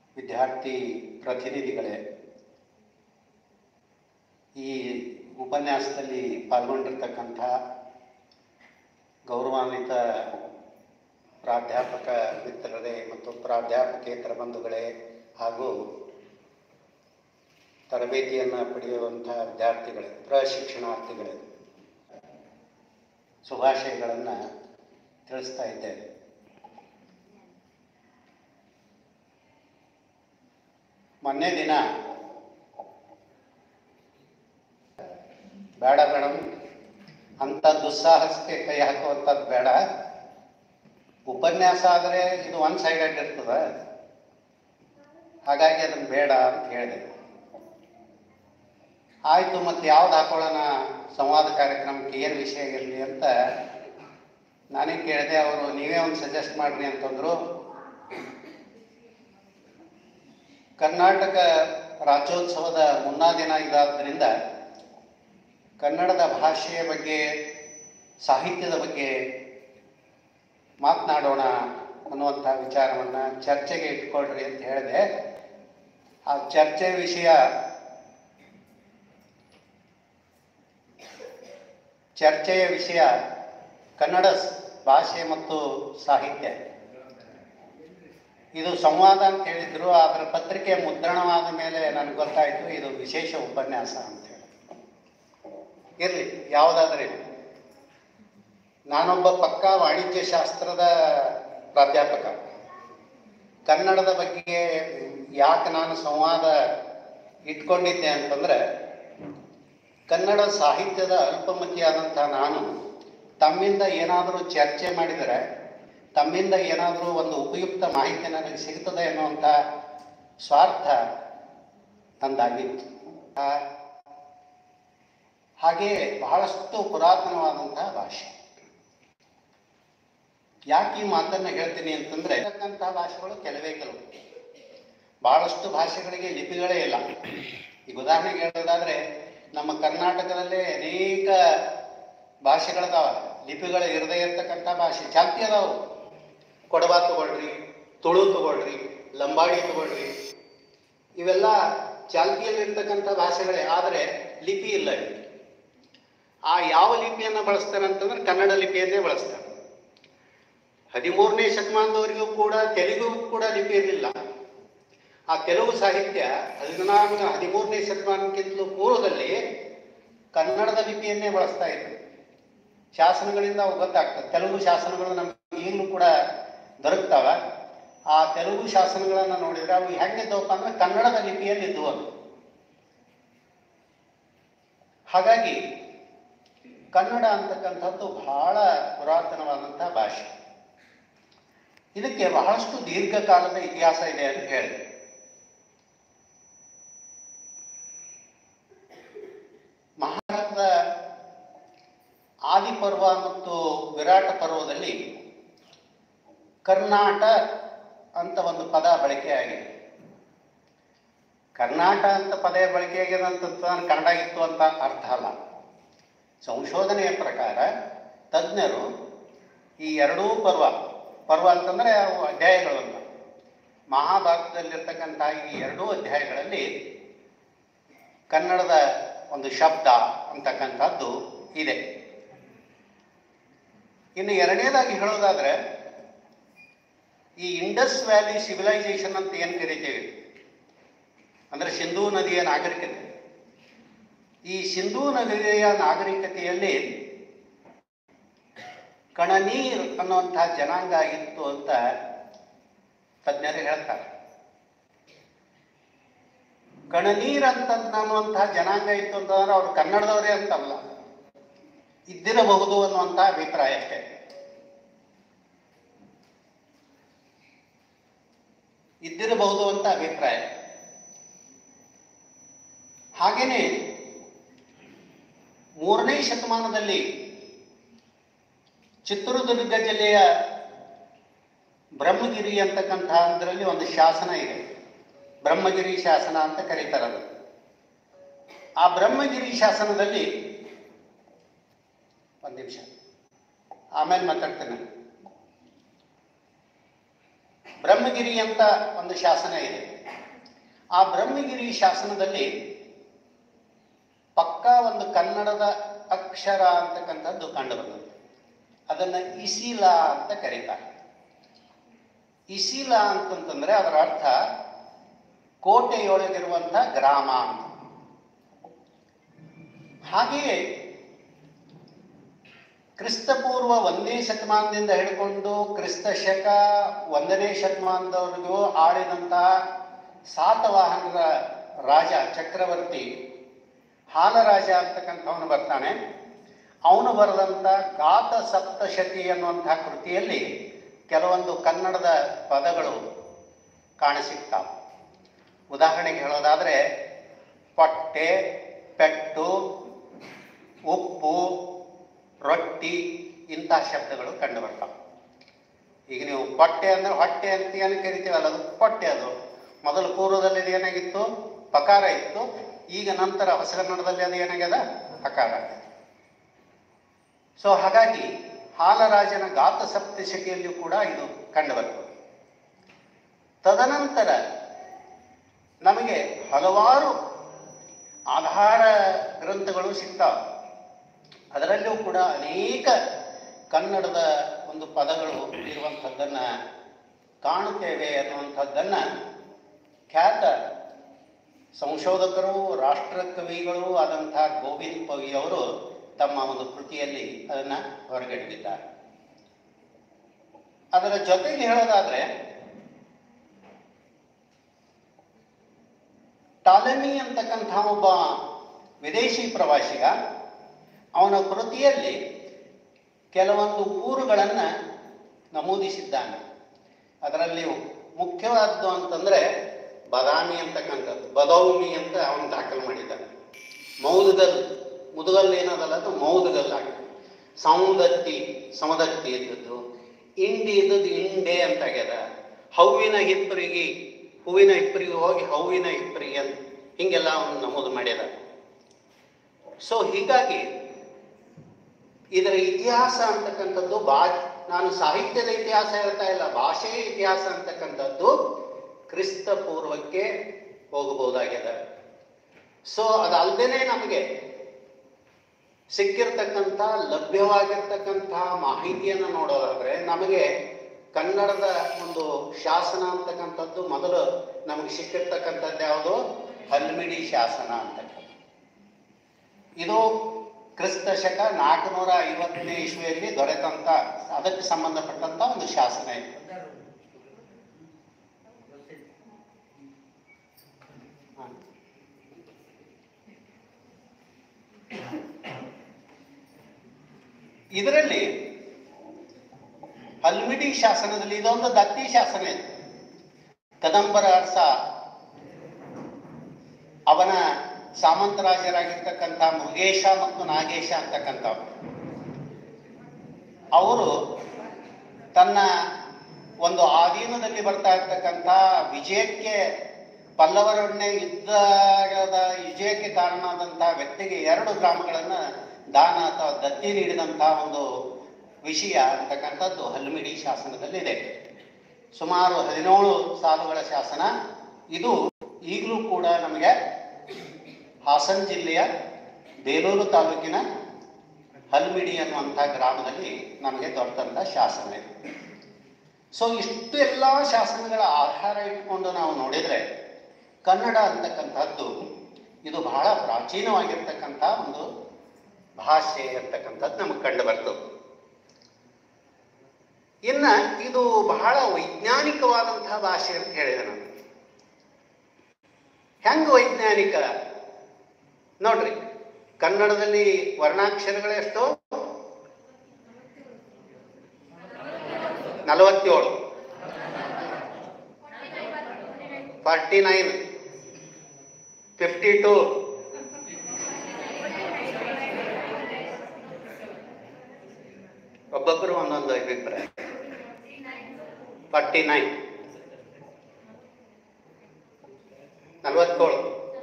ವಿದ್ಯಾರ್ಥಿ ಪ್ರತಿನಿಧಿಗಳೇ ಈ ಉಪನ್ಯಾಸದಲ್ಲಿ ಪಾಲ್ಗೊಂಡಿರ್ತಕ್ಕಂಥ ಗೌರವಾನ್ವಿತ ಪ್ರಾಧ್ಯಾಪಕ ಮಿತ್ರರೇ ಮತ್ತು ಪ್ರಾಧ್ಯಾಪಕೇತರ ಬಂಧುಗಳೇ ಹಾಗೂ ತರಬೇತಿಯನ್ನು ಪಡೆಯುವಂಥ ವಿದ್ಯಾರ್ಥಿಗಳೇ ಪ್ರಶಿಕ್ಷಣಾರ್ಥಿಗಳೇ ಶುಭಾಶಯಗಳನ್ನು ತಿಳಿಸ್ತಾ ಇದ್ದೇನೆ ಮೊನ್ನೆ ದಿನ ಬೇಡ ಮೇಡಮ್ ಅಂಥ ದುಸ್ಸಾಹಸಕ್ಕೆ ಕೈ ಹಾಕುವಂಥದ್ದು ಬೇಡ ಉಪನ್ಯಾಸ ಆದರೆ ಇದು ಒನ್ ಸೈಡೆಡ್ ಇರ್ತದೆ ಹಾಗಾಗಿ ಅದನ್ನು ಬೇಡ ಅಂತ ಹೇಳಿದೆ ಆಯಿತು ಮತ್ತು ಯಾವ್ದು ಹಾಕೊಳ್ಳೋಣ ಸಂವಾದ ಕಾರ್ಯಕ್ರಮಕ್ಕೆ ಏನು ವಿಷಯ ಇರಲಿ ಅಂತ ನಾನೇ ಕೇಳಿದೆ ಅವರು ನೀವೇ ಒಂದು ಸಜೆಸ್ಟ್ ಮಾಡ್ರಿ ಅಂತಂದರು ಕರ್ನಾಟಕ ರಾಜ್ಯೋತ್ಸವದ ಮುನ್ನಾ ದಿನ ಇದಾದ್ದರಿಂದ ಕನ್ನಡದ ಭಾಷೆಯ ಬಗ್ಗೆ ಸಾಹಿತ್ಯದ ಬಗ್ಗೆ ಮಾತನಾಡೋಣ ಅನ್ನುವಂಥ ವಿಚಾರವನ್ನು ಚರ್ಚೆಗೆ ಇಟ್ಕೊಳ್ರಿ ಅಂತ ಹೇಳಿದೆ ಆ ಚರ್ಚೆ ವಿಷಯ ಚರ್ಚೆಯ ವಿಷಯ ಕನ್ನಡ ಸ್- ಭಾಷೆ ಮತ್ತು ಸಾಹಿತ್ಯ ಇದು ಸಂವಾದ ಅಂತ ಹೇಳಿದ್ರು ಅದರ ಪತ್ರಿಕೆ ಮುದ್ರಣವಾದ ಮೇಲೆ ನನಗೆ ಗೊತ್ತಾಯಿತು ಇದು ವಿಶೇಷ ಉಪನ್ಯಾಸ ಅಂತ ಹೇಳಿ ಇರಲಿ ಯಾವುದಾದ್ರೆ ಇರ್ಲಿ. ನಾನೊಬ್ಬ ಪಕ್ಕಾ ವಾಣಿಜ್ಯ ಶಾಸ್ತ್ರದ ಪ್ರಾಧ್ಯಾಪಕ ಕನ್ನಡದ ಬಗ್ಗೆ ಯಾಕೆ ನಾನು ಸಂವಾದ ಇಟ್ಕೊಂಡಿದ್ದೆ ಅಂತಂದ್ರೆ ಕನ್ನಡ ಸಾಹಿತ್ಯದ ಅಲ್ಪಮತಿಯಾದಂಥ ನಾನು ತಮ್ಮಿಂದ ಏನಾದರೂ ಚರ್ಚೆ ಮಾಡಿದರೆ ತಮ್ಮಿಂದ ಏನಾದರೂ ಒಂದು ಉಪಯುಕ್ತ ಮಾಹಿತಿ ನನಗೆ ಸಿಗ್ತದೆ ಅನ್ನುವಂಥ ಸ್ವಾರ್ಥ ನಂದಾಗಿತ್ತು ಆ, ಹಾಗೆಯೇ ಬಹಳಷ್ಟು ಪುರಾತನವಾದಂತಹ ಭಾಷೆ ಯಾಕೆ ಈ ಮಾತನ್ನು ಹೇಳ್ತೀನಿ ಅಂತಂದ್ರೆ ಇರ್ತಕ್ಕಂತಹ ಭಾಷೆಗಳು ಕೆಲವೇ ಕೆಲವು ಬಹಳಷ್ಟು ಭಾಷೆಗಳಿಗೆ ಲಿಪಿಗಳೇ ಇಲ್ಲ ಈಗ ಉದಾಹರಣೆಗೆ ಹೇಳೋದಾದ್ರೆ ನಮ್ಮ ಕರ್ನಾಟಕದಲ್ಲೇ ಅನೇಕ ಭಾಷೆಗಳದಾವ ಲಿಪಿಗಳು ಇರದೇ ಇರ್ತಕ್ಕಂಥ ಭಾಷೆ ಚಾಲ್ತಿ ಅದಾವು ಕೊಡವ ತಗೊಳ್ರಿ ತುಳು ತಗೊಳ್ರಿ ಲಂಬಾಡಿ ತಗೊಳ್ರಿ ಇವೆಲ್ಲ ಚಾಲ್ತಿಯಲ್ಲಿರ್ತಕ್ಕಂಥ ಭಾಷೆಗಳೇ ಆದರೆ ಲಿಪಿ ಇಲ್ಲ ಇಲ್ಲಿ. ಆ ಯಾವ ಲಿಪಿಯನ್ನು ಬಳಸ್ತಾರೆ ಅಂತಂದ್ರೆ ಕನ್ನಡ ಲಿಪಿಯನ್ನೇ ಬಳಸ್ತಾರೆ ಹದಿಮೂರನೇ ಶತಮಾನದವರೆಗೂ ಕೂಡ ತೆಲುಗು ಕೂಡ ಲಿಪಿ ಇರಲಿಲ್ಲ ಆ ತೆಲುಗು ಸಾಹಿತ್ಯ ಹದಿನಾರು ಹದಿಮೂರನೇ ಶತಮಾನಕ್ಕಿಂತಲೂ ಪೂರ್ವದಲ್ಲಿ ಕನ್ನಡದ ಲಿಪಿಯನ್ನೇ ಬಳಸ್ತಾ ಇದ್ರು ಶಾಸನಗಳಿಂದ ಅವು ಗೊತ್ತಾಗ್ತದೆ ತೆಲುಗು ಶಾಸನಗಳು ನಮ್ಗೆ ಈಗಲೂ ಕೂಡ ದೊರಕ್ತಾವ ಆ ತೆಲುಗು ಶಾಸನಗಳನ್ನು ನೋಡಿದ್ರೆ ಅವು ಹೆಂಗಿದ್ದವಪ್ಪ ಅಂದ್ರೆ ಕನ್ನಡದ ಲಿಪಿಯಲ್ಲಿ ಇದ್ದವು ಅದು ಹಾಗಾಗಿ ಕನ್ನಡ ಅಂತಕ್ಕಂಥದ್ದು ಬಹಳ ಪುರಾತನವಾದಂಥ ಭಾಷೆ ಇದಕ್ಕೆ ಬಹಳಷ್ಟು ದೀರ್ಘಕಾಲದ ಇತಿಹಾಸ ಇದೆ ಅಂತ ಹೇಳಿದೆ ಮಹಾಭಾರತದ ಆದಿಪರ್ವ ಮತ್ತು ವಿರಾಟ ಪರ್ವದಲ್ಲಿ ಕರ್ನಾಟ ಅಂತ ಒಂದು ಪದ ಬಳಕೆಯಾಗಿದೆ ಕರ್ನಾಟ ಅಂತ ಪದ ಬಳಕೆಯಾಗಿದೆ ಅಂತ ಕನ್ನಡ ಇತ್ತು ಅಂತ ಅರ್ಥ ಅಲ್ಲ ಸಂಶೋಧನೆಯ ಪ್ರಕಾರ ತಜ್ಞರು ಈ ಎರಡೂ ಪರ್ವ ಪರ್ವ ಅಂತಂದರೆ ಅವು ಅಧ್ಯಾಯಗಳು ಅಂತ ಮಹಾಭಾರತದಲ್ಲಿರ್ತಕ್ಕಂಥ ಈ ಎರಡೂ ಅಧ್ಯಾಯಗಳಲ್ಲಿ ಕನ್ನಡದ ಒಂದು ಶಬ್ದ ಅಂತಕ್ಕಂಥದ್ದು ಇದೆ ಇನ್ನು ಎರಡನೇದಾಗಿ ಹೇಳೋದಾದ್ರೆ ಈ ಇಂಡಸ್ ವ್ಯಾಲಿ ಸಿವಿಲೈಸೇಷನ್ ಅಂತ ಏನು ಕರಿತೀವಿ ಅಂದರೆ ಸಿಂಧೂ ನದಿಯ ನಾಗರಿಕತೆ ಈ ಸಿಂಧೂ ನದಿಯ ನಾಗರಿಕತೆಯಲ್ಲಿ ಕಣನೀರ್ ಅನ್ನುವಂಥ ಜನಾಂಗ ಇತ್ತು ಅಂತ ತಜ್ಞರು ಹೇಳ್ತಾರೆ ಕಣನೀರ್ ಅಂತ ಅನ್ನುವಂತಹ ಜನಾಂಗ ಇತ್ತು ಅಂತಂದ್ರೆ ಅವ್ರು ಕನ್ನಡದವರೇ ಅಂತಲ್ಲ ಇದ್ದಿರಬಹುದು ಅನ್ನುವಂಥ ಅಭಿಪ್ರಾಯ ಅಷ್ಟೇ ಇದ್ದಿರಬಹುದು ಅಂತ ಅಭಿಪ್ರಾಯ ಹಾಗೇನೆ ಮೂರನೇ ಶತಮಾನದಲ್ಲಿ ಚಿತ್ರದುರ್ಗ ಜಿಲ್ಲೆಯ ಬ್ರಹ್ಮಗಿರಿ ಅಂತಕ್ಕಂಥ ಅದರಲ್ಲಿ ಒಂದು ಶಾಸನ ಇದೆ ಬ್ರಹ್ಮಗಿರಿ ಶಾಸನ ಅಂತ ಕರೀತಾರೆ ಅದು ಆ ಬ್ರಹ್ಮಗಿರಿ ಶಾಸನದಲ್ಲಿ ಒಂದು ನಿಮಿಷ ಆಮೇಲೆ ಮಾತಾಡ್ತೇನೆ ಬ್ರಹ್ಮಗಿರಿ ಅಂತ ಒಂದು ಶಾಸನ ಇದೆ ಆ ಬ್ರಹ್ಮಗಿರಿ ಶಾಸನದಲ್ಲಿ ಪಕ್ಕಾ ಒಂದು ಕನ್ನಡದ ಅಕ್ಷರ ಅಂತಕ್ಕಂಥದ್ದು ಕಂಡು ಬಂದದ್ದು ಅದನ್ನ ಇಸಿಲ ಅಂತ ಕರೀತಾರೆ ಇಸಿಲ ಅಂತಂತಂದ್ರೆ ಅದರ ಅರ್ಥ ಕೋಟೆಯೊಳಗಿರುವಂಥ ಗ್ರಾಮ ಅಂತ ಹಾಗೆಯೇ ಕ್ರಿಸ್ತಪೂರ್ವ ಒಂದನೇ ಶತಮಾನದಿಂದ ಹಿಡ್ಕೊಂಡು ಕ್ರಿಸ್ತ ಶಕ ಒಂದನೇ ಶತಮಾನದವರೆಗೂ ಆಳಿದಂತಹ ಸಾತವಾಹನರ ರಾಜ ಚಕ್ರವರ್ತಿ ಹಾಲರಾಜ ಅಂತಕ್ಕಂಥವನು ಬರ್ತಾನೆ ಅವನು ಬರೆದಂಥ ಗಾತ ಸಪ್ತಶತಿ ಅನ್ನುವಂತಹ ಕೃತಿಯಲ್ಲಿ ಕೆಲವೊಂದು ಕನ್ನಡದ ಪದಗಳು ಕಾಣಸಿಗ್ತಾವೆ ಉದಾಹರಣೆಗೆ ಹೇಳೋದಾದರೆ ಪಟ್ಟೆ ಪೆಟ್ಟು ಉಪ್ಪು ರೊಟ್ಟಿ ಇಂಥ ಶಬ್ದಗಳು ಕಂಡು ಬರ್ತಾವೆ ಈಗ ನೀವು ಪಟ್ಟೆ ಅಂದ್ರೆ ಹೊಟ್ಟೆ ಅಂತ ಏನು ಕರಿತೀವಲ್ಲ ಅದು ಪಟ್ಟೆ ಅದು ಮೊದಲು ಪೂರ್ವದಲ್ಲಿ ಅದು ಏನಾಗಿತ್ತು ಪಕಾರ ಇತ್ತು ಈಗ ನಂತರ ಹೊಸಗನ್ನಡದಲ್ಲಿ ಅದು ಏನಾಗ್ಯದ ಹಕಾರ ಸೊ ಹಾಗಾಗಿ ಹಾಲರಾಜನ ಗಾತ ಸಪ್ತಶಕಿಯಲ್ಲಿಯೂ ಕೂಡ ಇದು ಕಂಡು ಬರ್ತದೆ ತದನಂತರ ನಮಗೆ ಹಲವಾರು ಆಧಾರ ಗ್ರಂಥಗಳು ಸಿಗ್ತಾವೆ ಅದರಲ್ಲೂ ಕೂಡ ಅನೇಕ ಕನ್ನಡದ ಒಂದು ಪದಗಳು ಇರುವಂಥದ್ದನ್ನು ಕಾಣುತ್ತೇವೆ ಅನ್ನುವಂಥದ್ದನ್ನ ಖ್ಯಾತ ಸಂಶೋಧಕರು ರಾಷ್ಟ್ರಕವಿಗಳು ಆದಂತಹ ಗೋವಿಂದ್ ಪವಿಯವರು ತಮ್ಮ ಒಂದು ಕೃತಿಯಲ್ಲಿ ಅದನ್ನು ಹೊರಗಡಿದ್ದಾರೆ ಅದರ ಜೊತೆಗೆ ಹೇಳೋದಾದ್ರೆ ಟಾಲೆಮಿ ಅಂತಕ್ಕಂಥ ಒಬ್ಬ ವಿದೇಶಿ ಪ್ರವಾಸಿಗ ಅವನ ಕೃತಿಯಲ್ಲಿ ಕೆಲವೊಂದು ಊರುಗಳನ್ನು ನಮೂದಿಸಿದ್ದಾನೆ ಅದರಲ್ಲಿ ಮುಖ್ಯವಾದ್ದು ಅಂತಂದ್ರೆ ಬದಾಮಿ ಅಂತಕ್ಕಂಥದ್ದು ಬದೌಮಿ ಅಂತ ಅವನು ದಾಖಲು ಮಾಡಿದ್ದಾನೆ ಮೌದಗಲ್ ಮುದುಗಲ್ ಏನದಲ್ಲ ಅದು ಮೌದಗಲ್ ಆಗಿದೆ ಸೌದತ್ತಿ ಸಮದತ್ತಿ ಇದ್ದದ್ದು ಇಂಡಿ ಇದ್ದದ್ದು ಇಂಡೆ ಅಂತ ಆಗ್ಯದ ಹೂವಿನ ಹಿಪ್ಪರಿಗೆ ಹೂವಿನ ಹಿಪ್ಪರಿಗೆ ಹೋಗಿ ಹೂವಿನ ಹಿಪ್ಪರಿಗೆ ಅಂತ ಹಿಂಗೆಲ್ಲ ಅವನು ನಮೂದು ಮಾಡ್ಯದ ಸೊ ಹೀಗಾಗಿ ಇದರ ಇತಿಹಾಸ ಅಂತಕ್ಕಂಥದ್ದು ಬಾ ನಾನು ಸಾಹಿತ್ಯದ ಇತಿಹಾಸ ಹೇಳ್ತಾ ಇಲ್ಲ ಭಾಷೆಯ ಇತಿಹಾಸ ಅಂತಕ್ಕಂಥದ್ದು ಕ್ರಿಸ್ತ ಪೂರ್ವಕ್ಕೆ ಹೋಗಬಹುದಾಗಿದೆ ಸೊ ಅದಲ್ಲದೆ ನಮಗೆ ಸಿಕ್ಕಿರ್ತಕ್ಕಂಥ ಲಭ್ಯವಾಗಿರ್ತಕ್ಕಂಥ ಮಾಹಿತಿಯನ್ನು ನೋಡೋದಾದ್ರೆ ನಮಗೆ ಕನ್ನಡದ ಒಂದು ಶಾಸನ ಅಂತಕ್ಕಂಥದ್ದು ಮೊದಲು ನಮಗೆ ಸಿಕ್ಕಿರ್ತಕ್ಕಂಥದ್ದು ಯಾವುದು ಹಲ್ಮಿಡಿ ಶಾಸನ ಅಂತಕ್ಕಂಥ ಇದು ಕ್ರಿಸ್ತ ಶಕ ನಾಲ್ಕುನೂರ ಐವತ್ತನೇ ಇಸ್ವಿಯಲ್ಲಿ ದೊರೆತಂತ ಅದಕ್ಕೆ ಸಂಬಂಧಪಟ್ಟಂತ ಒಂದು ಶಾಸನ ಇದೆ ಹ. ಇದರಲ್ಲಿ ಹಲ್ಮಿಡಿ ಶಾಸನದಲ್ಲಿ ಇದೊಂದು ದತ್ತಿ ಶಾಸನ ಇದೆ ಕದಂಬರ ಅರಸ ಅವನ ಸಾಮಂತರಾಜರಾಗಿರ್ತಕ್ಕಂಥ ಮೃಗೇಶ ಮತ್ತು ನಾಗೇಶ ಅಂತಕ್ಕಂಥವ್ರು ಅವರು ತನ್ನ ಒಂದು ಆಧೀನದಲ್ಲಿ ಬರ್ತಾ ಇರ್ತಕ್ಕಂಥ ವಿಜಯಕ್ಕೆ ಪಲ್ಲವರನ್ನೇ ಯುದ್ಧದ ವಿಜಯಕ್ಕೆ ಕಾರಣವಾದಂತಹ ವ್ಯಕ್ತಿಗೆ ಎರಡು ಗ್ರಾಮಗಳನ್ನು ದಾನ ಅಥವಾ ದತ್ತಿ ನೀಡಿದಂತಹ ಒಂದು ವಿಷಯ ಅಂತಕ್ಕಂಥದ್ದು ಹಲ್ಮಿಡಿ ಶಾಸನದಲ್ಲಿದೆ ಸುಮಾರು ಹದಿನೇಳು ಸಾಲುಗಳ ಶಾಸನ ಇದು ಈಗಲೂ ಕೂಡ ನಮಗೆ ಹಾಸನ ಜಿಲ್ಲೆಯ ಬೇಲೂರು ತಾಲೂಕಿನ ಹಲ್ಮಿಡಿ ಅನ್ನುವಂಥ ಗ್ರಾಮದಲ್ಲಿ ನಮಗೆ ದೊರೆತಂಥ ಶಾಸನ ಇದೆ ಸೊ ಇಷ್ಟು ಎಲ್ಲ ಶಾಸನಗಳ ಆಧಾರ ಇಟ್ಕೊಂಡು ನಾವು ನೋಡಿದರೆ ಕನ್ನಡ ಅಂತಕ್ಕಂಥದ್ದು ಇದು ಬಹಳ ಪ್ರಾಚೀನವಾಗಿರ್ತಕ್ಕಂಥ ಒಂದು ಭಾಷೆ ಅಂತಕ್ಕಂಥದ್ದು ನಮಗೆ ಕಂಡು ಬರ್ತದೆ ಇನ್ನ ಇದು ಬಹಳ ವೈಜ್ಞಾನಿಕವಾದಂತಹ ಭಾಷೆ ಅಂತ ಹೇಳಿದೆ ನಾನು ಹೆಂಗ ವೈಜ್ಞಾನಿಕ ನೋಡ್ರಿ ಕನ್ನಡದಲ್ಲಿ ವರ್ಣಾಕ್ಷರಗಳು ಎಷ್ಟು ನಲವತ್ತೇಳು ಫಾರ್ಟಿ ನೈನ್ ಫಿಫ್ಟಿ ಟೂ ಒಬ್ಬೊಬ್ಬರು ಒಂದೊಂದು ಅಭಿಪ್ರಾಯ ಫಾರ್ಟಿ ನೈನ್ ನಲವತ್ತೇಳು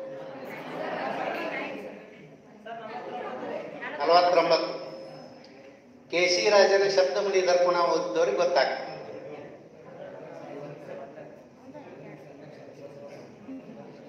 ನಲವತ್ತೊಂಬತ್ತು ಕೆ ಸಿ ರಾಜನ ಶಬ್ದಮಣಿ ದರ್ಪಣ ಓದಿದವ್ರಿಗೆ ಗೊತ್ತಾಗ್ತದೆ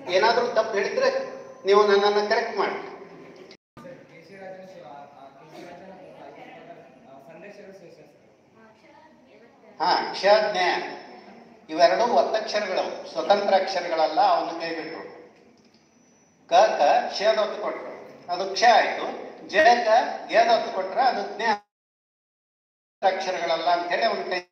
ಏನಾದರೂ ತಪ್ಪು ಹೇಳಿದ್ರೆ ನೀವು ನನ್ನನ್ನು ಕರೆಕ್ಟ್ ಮಾಡಿ ಕೆ.ಸಿ. ರಾಜನ ಶಿವ ಆ ಕೆ.ಸಿ. ರಾಜನ ಆ, ಸಂದೇಶಗಳು ಶ್ರೇಷ್ಠ ಸರ್. ಹಾ ಕ್ಷ ಜ್ಞ ಇವೆರಡು ಒತ್ತಕ್ಷರಗಳು ಸ್ವತಂತ್ರ ಅಕ್ಷರಗಳಲ್ಲ ಅವನು ಕೈಬಿಟ್ರು ಕ ಕ ಕ್ಷದ ಒತ್ತು ಕೊಟ್ರು ಅದು ಕ್ಷ ಆಯ್ತು ಜ ಕ ಯದ ಒತ್ತು ಕೊಟ್ರೆ ಅದು ಜ್ಞ ಅಕ್ಷರಗಳಲ್ಲ ಅಂತ ಹೇಳಿ ಅವನ ಕೈ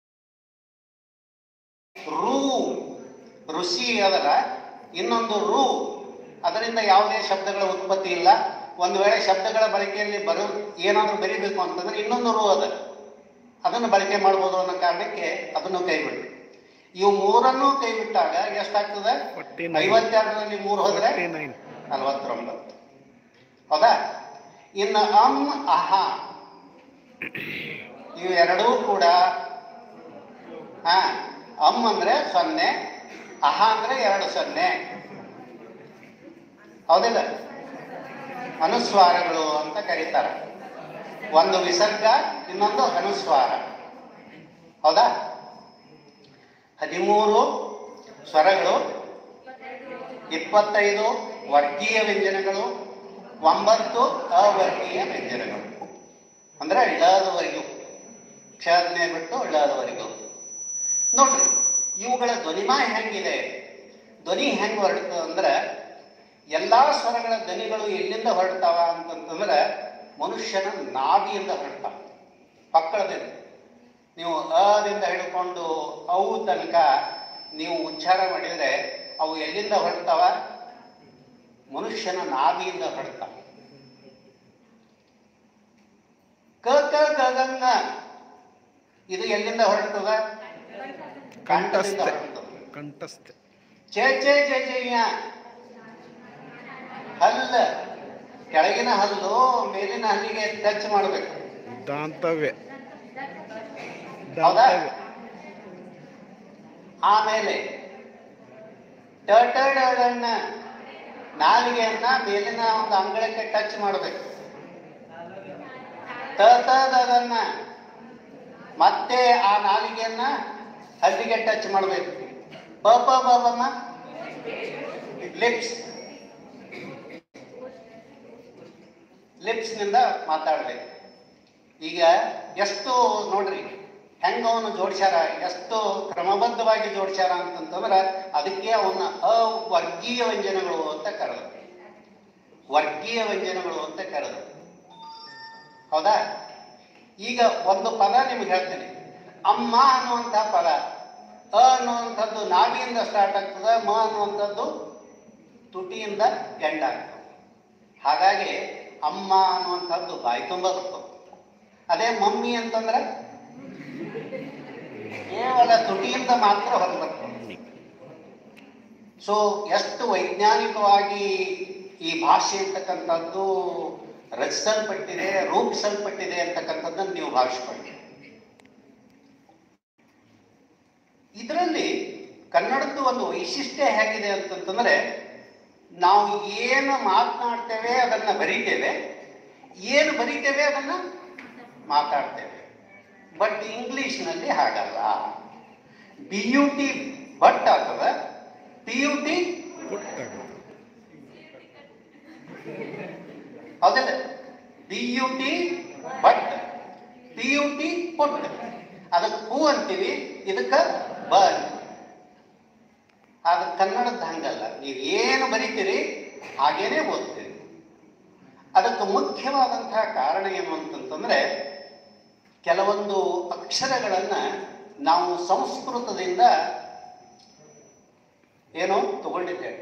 ರು ಋಷಿ ಅದಲ್ಲ ಇನ್ನೊಂದು ರು ಅದರಿಂದ ಯಾವುದೇ ಶಬ್ದಗಳ ಉತ್ಪತ್ತಿ ಇಲ್ಲ ಒಂದು ವೇಳೆ ಶಬ್ದಗಳ ಬಳಕೆಯಲ್ಲಿ ಬರೋ ಏನಾದರೂ ಬರಿಬೇಕು ಅಂತಂದ್ರೆ ಇನ್ನೊಂದು ರು ಅದ ಅದನ್ನು ಬಳಕೆ ಮಾಡ್ಬೋದು ಅನ್ನೋ ಕಾರಣಕ್ಕೆ ಅದನ್ನು ಕೈಬಿಟ್ಟು ಇವು ಮೂರನ್ನೂ ಕೈ ಬಿಟ್ಟಾಗ ಎಷ್ಟಾಗ್ತದೆ ಫಾರ್ಟಿ ನೈನ್ ಐವತ್ತೆರಡರಲ್ಲಿ ಮೂರು ಹೋದ್ರೆ ಫಾರ್ಟಿ ನೈನ್ ನಲವತ್ತೊಂಬತ್ತು ಹೌದಾ ಇನ್ನು ಅಂ ಅಹ ಇವೆರಡೂ ಕೂಡ ಹಾ ಅಂ ಅಂದ್ರೆ ಸೊನ್ನೆ ಅಹ ಅಂದ್ರೆ ಎರಡು ಸೊನ್ನೆ ಹೌದಿಲ್ಲ ಅನುಸ್ವಾರಗಳು ಅಂತ ಕರೀತಾರೆ ಒಂದು ವಿಸರ್ಗ ಇನ್ನೊಂದು ಅನುಸ್ವಾರ ಹೌದಾ ಹದಿಮೂರು ಸ್ವರಗಳು ಇಪ್ಪತ್ತೈದು ವರ್ಗೀಯ ವ್ಯಂಜನಗಳು ಒಂಬತ್ತು ಅವರ್ಗೀಯ ವ್ಯಂಜನಗಳು ಅಂದ್ರೆ ಇಳಾದವರೆಗೂ ಕ್ಷಾಜ್ಞೆ ಬಿಟ್ಟು ಇಳಾದವರೆಗೂ ನೋಡ್ರಿ ಇವುಗಳ ಧ್ವನಿಮಾ ಹೆಂಗಿದೆ ಧ್ವನಿ ಹೆಂಗ್ ಹೊರಡ್ತದೆ ಅಂದ್ರೆ ಎಲ್ಲಾ ಸ್ವರಗಳ ಧ್ವನಿಗಳು ಎಲ್ಲಿಂದ ಹೊರಡ್ತಾವ ಅಂತಂತಂದ್ರೆ ಮನುಷ್ಯನ ನಾಭಿಯಿಂದ ಹೊರಡ್ತಾವ ಪಕ್ಕಳದಿಂದ ನೀವು ಅದಿಂದ ಹಿಡ್ಕೊಂಡು ಅವು ತನಕ ನೀವು ಉಚ್ಚಾರ ಮಾಡಿದರೆ ಅವು ಎಲ್ಲಿಂದ ಹೊರಡ್ತಾವ ಮನುಷ್ಯನ ನಾಭಿಯಿಂದ ಹೊರಡ್ತಾವ ಕ ಕ ಗಗಂಗ ಇದು ಎಲ್ಲಿಂದ ಹೊರಡ್ತದ ಕಂಠದಿಂದ ಕಂಠಸ್ಥೆ ಹೊರಡ್ತದೆ ಕಂಠಸ್ಥೆ ಚೇ ಚೇ ಚೇ ಚೇಯ ಹಲ್ಲ ಕೆಳಗಿನ ಹಲ್ಲು ಮೇಲಿನ ಹಲ್ಲಿಗೆ ಟಚ್ ಮಾಡಬೇಕು ದಾಂತವ್ಯ ಹೌದಾ? ದಾಂತವ್ಯ ಆಮೇಲೆ ಟಟಡನ್ನ ನಾಲಿಗೆಯನ್ನ ಮೇಲಿನ ಒಂದು ಅಂಗಳಕ್ಕೆ ಟಚ್ ಮಾಡಬೇಕು ತದನ್ನ ಮತ್ತೆ ಆ ನಾಲಿಗೆಯನ್ನ ಹಲ್ಲಿಗೆ ಟಚ್ ಮಾಡಬೇಕು ಪ ಪ ಬ ಬಮ್ಮ ಲಿಪ್ಸ್ ಲಿಪ್ಸ್ನಿಂದ ಮಾತಾಡಬೇಕು ಈಗ ಎಷ್ಟು ನೋಡ್ರಿ ಹೆಂಗ ಅವನು ಜೋಡಿಸ್ಯಾರ ಎಷ್ಟು ಕ್ರಮಬದ್ಧವಾಗಿ ಜೋಡಿಸ್ಯಾರ ಅಂತಂತಂದ್ರೆ ಅದಕ್ಕೆ ಅವನ್ನ ಅವರ್ಗೀಯ ವ್ಯಂಜನಗಳು ಅಂತ ಕರೆದು ವರ್ಗೀಯ ವ್ಯಂಜನಗಳು ಅಂತ ಕರೆದು ಹೌದಾ ಈಗ ಒಂದು ಪದ ನಿಮ್ಗೆ ಹೇಳ್ತೀನಿ ಅಮ್ಮ ಅನ್ನುವಂಥ ಪದ ಅ ಅನ್ನುವಂಥದ್ದು ನಾಭಿಯಿಂದ ಸ್ಟಾರ್ಟ್ ಆಗ್ತದೆ ಮ ಅನ್ನುವಂಥದ್ದು ತುಟಿಯಿಂದ ಎಂಡ್ ಆಗ್ತದೆ ಹಾಗಾಗಿ ಅಮ್ಮ ಅನ್ನುವಂಥದ್ದು ಬಾಯಿ ತುಂಬ ಬರ್ತದೆ ಅದೇ ಮಮ್ಮಿ ಅಂತಂದ್ರೆ ಕೇವಲ ತುಟಿಯಿಂದ ಮಾತ್ರ ಹೊರಗೆ ಬರ್ತದೆ ಸೊ ಎಷ್ಟು ವೈಜ್ಞಾನಿಕವಾಗಿ ಈ ಭಾಷೆ ಅಂತಕ್ಕಂಥದ್ದು ರಚಿಸಲ್ಪಟ್ಟಿದೆ ರೂಪಿಸಲ್ಪಟ್ಟಿದೆ ಅಂತಕ್ಕಂಥದ್ದನ್ನು ನೀವು ಭಾವಿಸ್ಕೊಳ್ಳಿ ಇದರಲ್ಲಿ ಕನ್ನಡದ್ದು ಒಂದು ವೈಶಿಷ್ಟ್ಯ ಹೇಗಿದೆ ಅಂತಂತಂದ್ರೆ ನಾವು ಏನು ಮಾತನಾಡ್ತೇವೆ ಅದನ್ನ ಬರೀತೇವೆ ಏನು ಬರೀತೇವೆ ಅದನ್ನ ಮಾತಾಡ್ತೇವೆ ಬಟ್ ಇಂಗ್ಲಿಷ್ನಲ್ಲಿ ಹಾಗಲ್ಲ ಬಿ ಯು ಟಿ ಬಟ್ ಆಗ್ತದ ಪಿ ಯು ಟಿ ಪುಟ್ಟಾಗುತ್ತೆ ಹೌದಲ್ಲ B U T but P U T put ಅದಕ್ಕೆ ಹೂ ಅಂತೀವಿ ಇದಕ್ಕೆ ಬ ಅಂತೀವಿ ಆದ್ರೆ ಕನ್ನಡದ ಹಂಗಲ್ಲ ನೀವು ಏನು ಬರೀತೀರಿ ಹಾಗೇನೆ ಓದ್ತೀರಿ ಅದಕ್ಕೆ ಮುಖ್ಯವಾದಂತಹ ಕಾರಣ ಏನು ಅಂತಂತಂದ್ರೆ ಕೆಲವೊಂದು ಅಕ್ಷರಗಳನ್ನ ನಾವು ಸಂಸ್ಕೃತದಿಂದ ಏನು ತಗೊಂಡಿದ್ದೇವೆ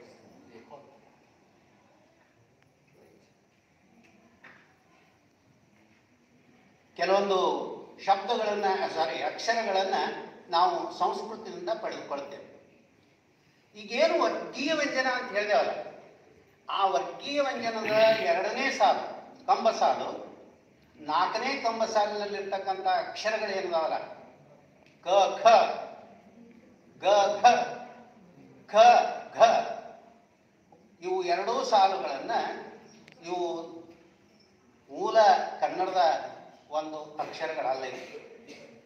ಕೆಲವೊಂದು ಶಬ್ದಗಳನ್ನ ಸಾರಿ ಅಕ್ಷರಗಳನ್ನ ನಾವು ಸಂಸ್ಕೃತದಿಂದ ಪಡೆದುಕೊಳ್ತೇವೆ ಈಗೇನು ವರ್ಗೀಯ ವ್ಯಂಜನ ಅಂತ ಹೇಳಿದೆವಲ್ಲ ಆ ವರ್ಗೀಯ ವ್ಯಂಜನದ ಎರಡನೇ ಸಾಲು ಕಂಬ ಸಾಲು ನಾಲ್ಕನೇ ಕಂಬ ಸಾಲಿನಲ್ಲಿರ್ತಕ್ಕಂಥ ಅಕ್ಷರಗಳು ಏನಿದಾವಲ್ಲ ಕ ಖ ಗ ಘ ಖ ಘ ಇವು ಎರಡೂ ಸಾಲುಗಳನ್ನ ಇವು ಮೂಲ ಕನ್ನಡದ ಒಂದು ಅಕ್ಷರಗಳಲ್ಲ ಇವು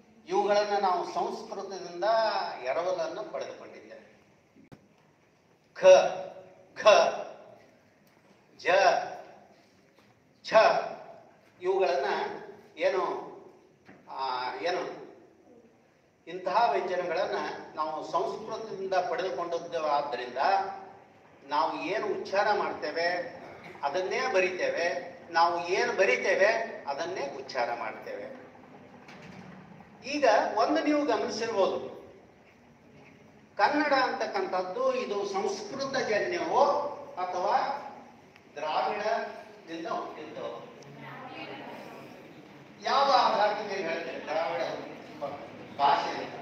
ಇವುಗಳನ್ನು ನಾವು ಸಂಸ್ಕೃತದಿಂದ ಎರವಲನ್ನು ಪಡೆದುಕೊಂಡಿದ್ದೇವೆ ಖ ಖ ಜ ಛ ಇವುಗಳನ್ನ ಏನು ಆ, ಏನು ಇಂತಹ ವ್ಯಂಜನಗಳನ್ನ ನಾವು ಸಂಸ್ಕೃತದಿಂದ ಪಡೆದುಕೊಂಡದ್ದು ಆದ್ದರಿಂದ ನಾವು ಏನು ಉಚ್ಚಾರ ಮಾಡ್ತೇವೆ ಅದನ್ನೇ ಬರಿತೇವೆ ನಾವು ಏನು ಬರಿತೇವೆ ಅದನ್ನೇ ಉಚ್ಚಾರ ಮಾಡ್ತೇವೆ ಈಗ ಒಂದು ನೀವು ಗಮನಿಸಿರ್ಬೋದು ಕನ್ನಡ ಅಂತಕ್ಕಂಥದ್ದು ಇದು ಸಂಸ್ಕೃತ ಜನ್ಯವೋ ಅಥವಾ ದ್ರಾವಿಡದಿಂದ ಹುಟ್ಟಿದ್ದೋ ಯಾವ ಆಧಾರದ ಮೇಲೆ ಹೇಳ್ತೇವೆ ದ್ರಾವಿಡ ಭಾಷೆ ಅಂತ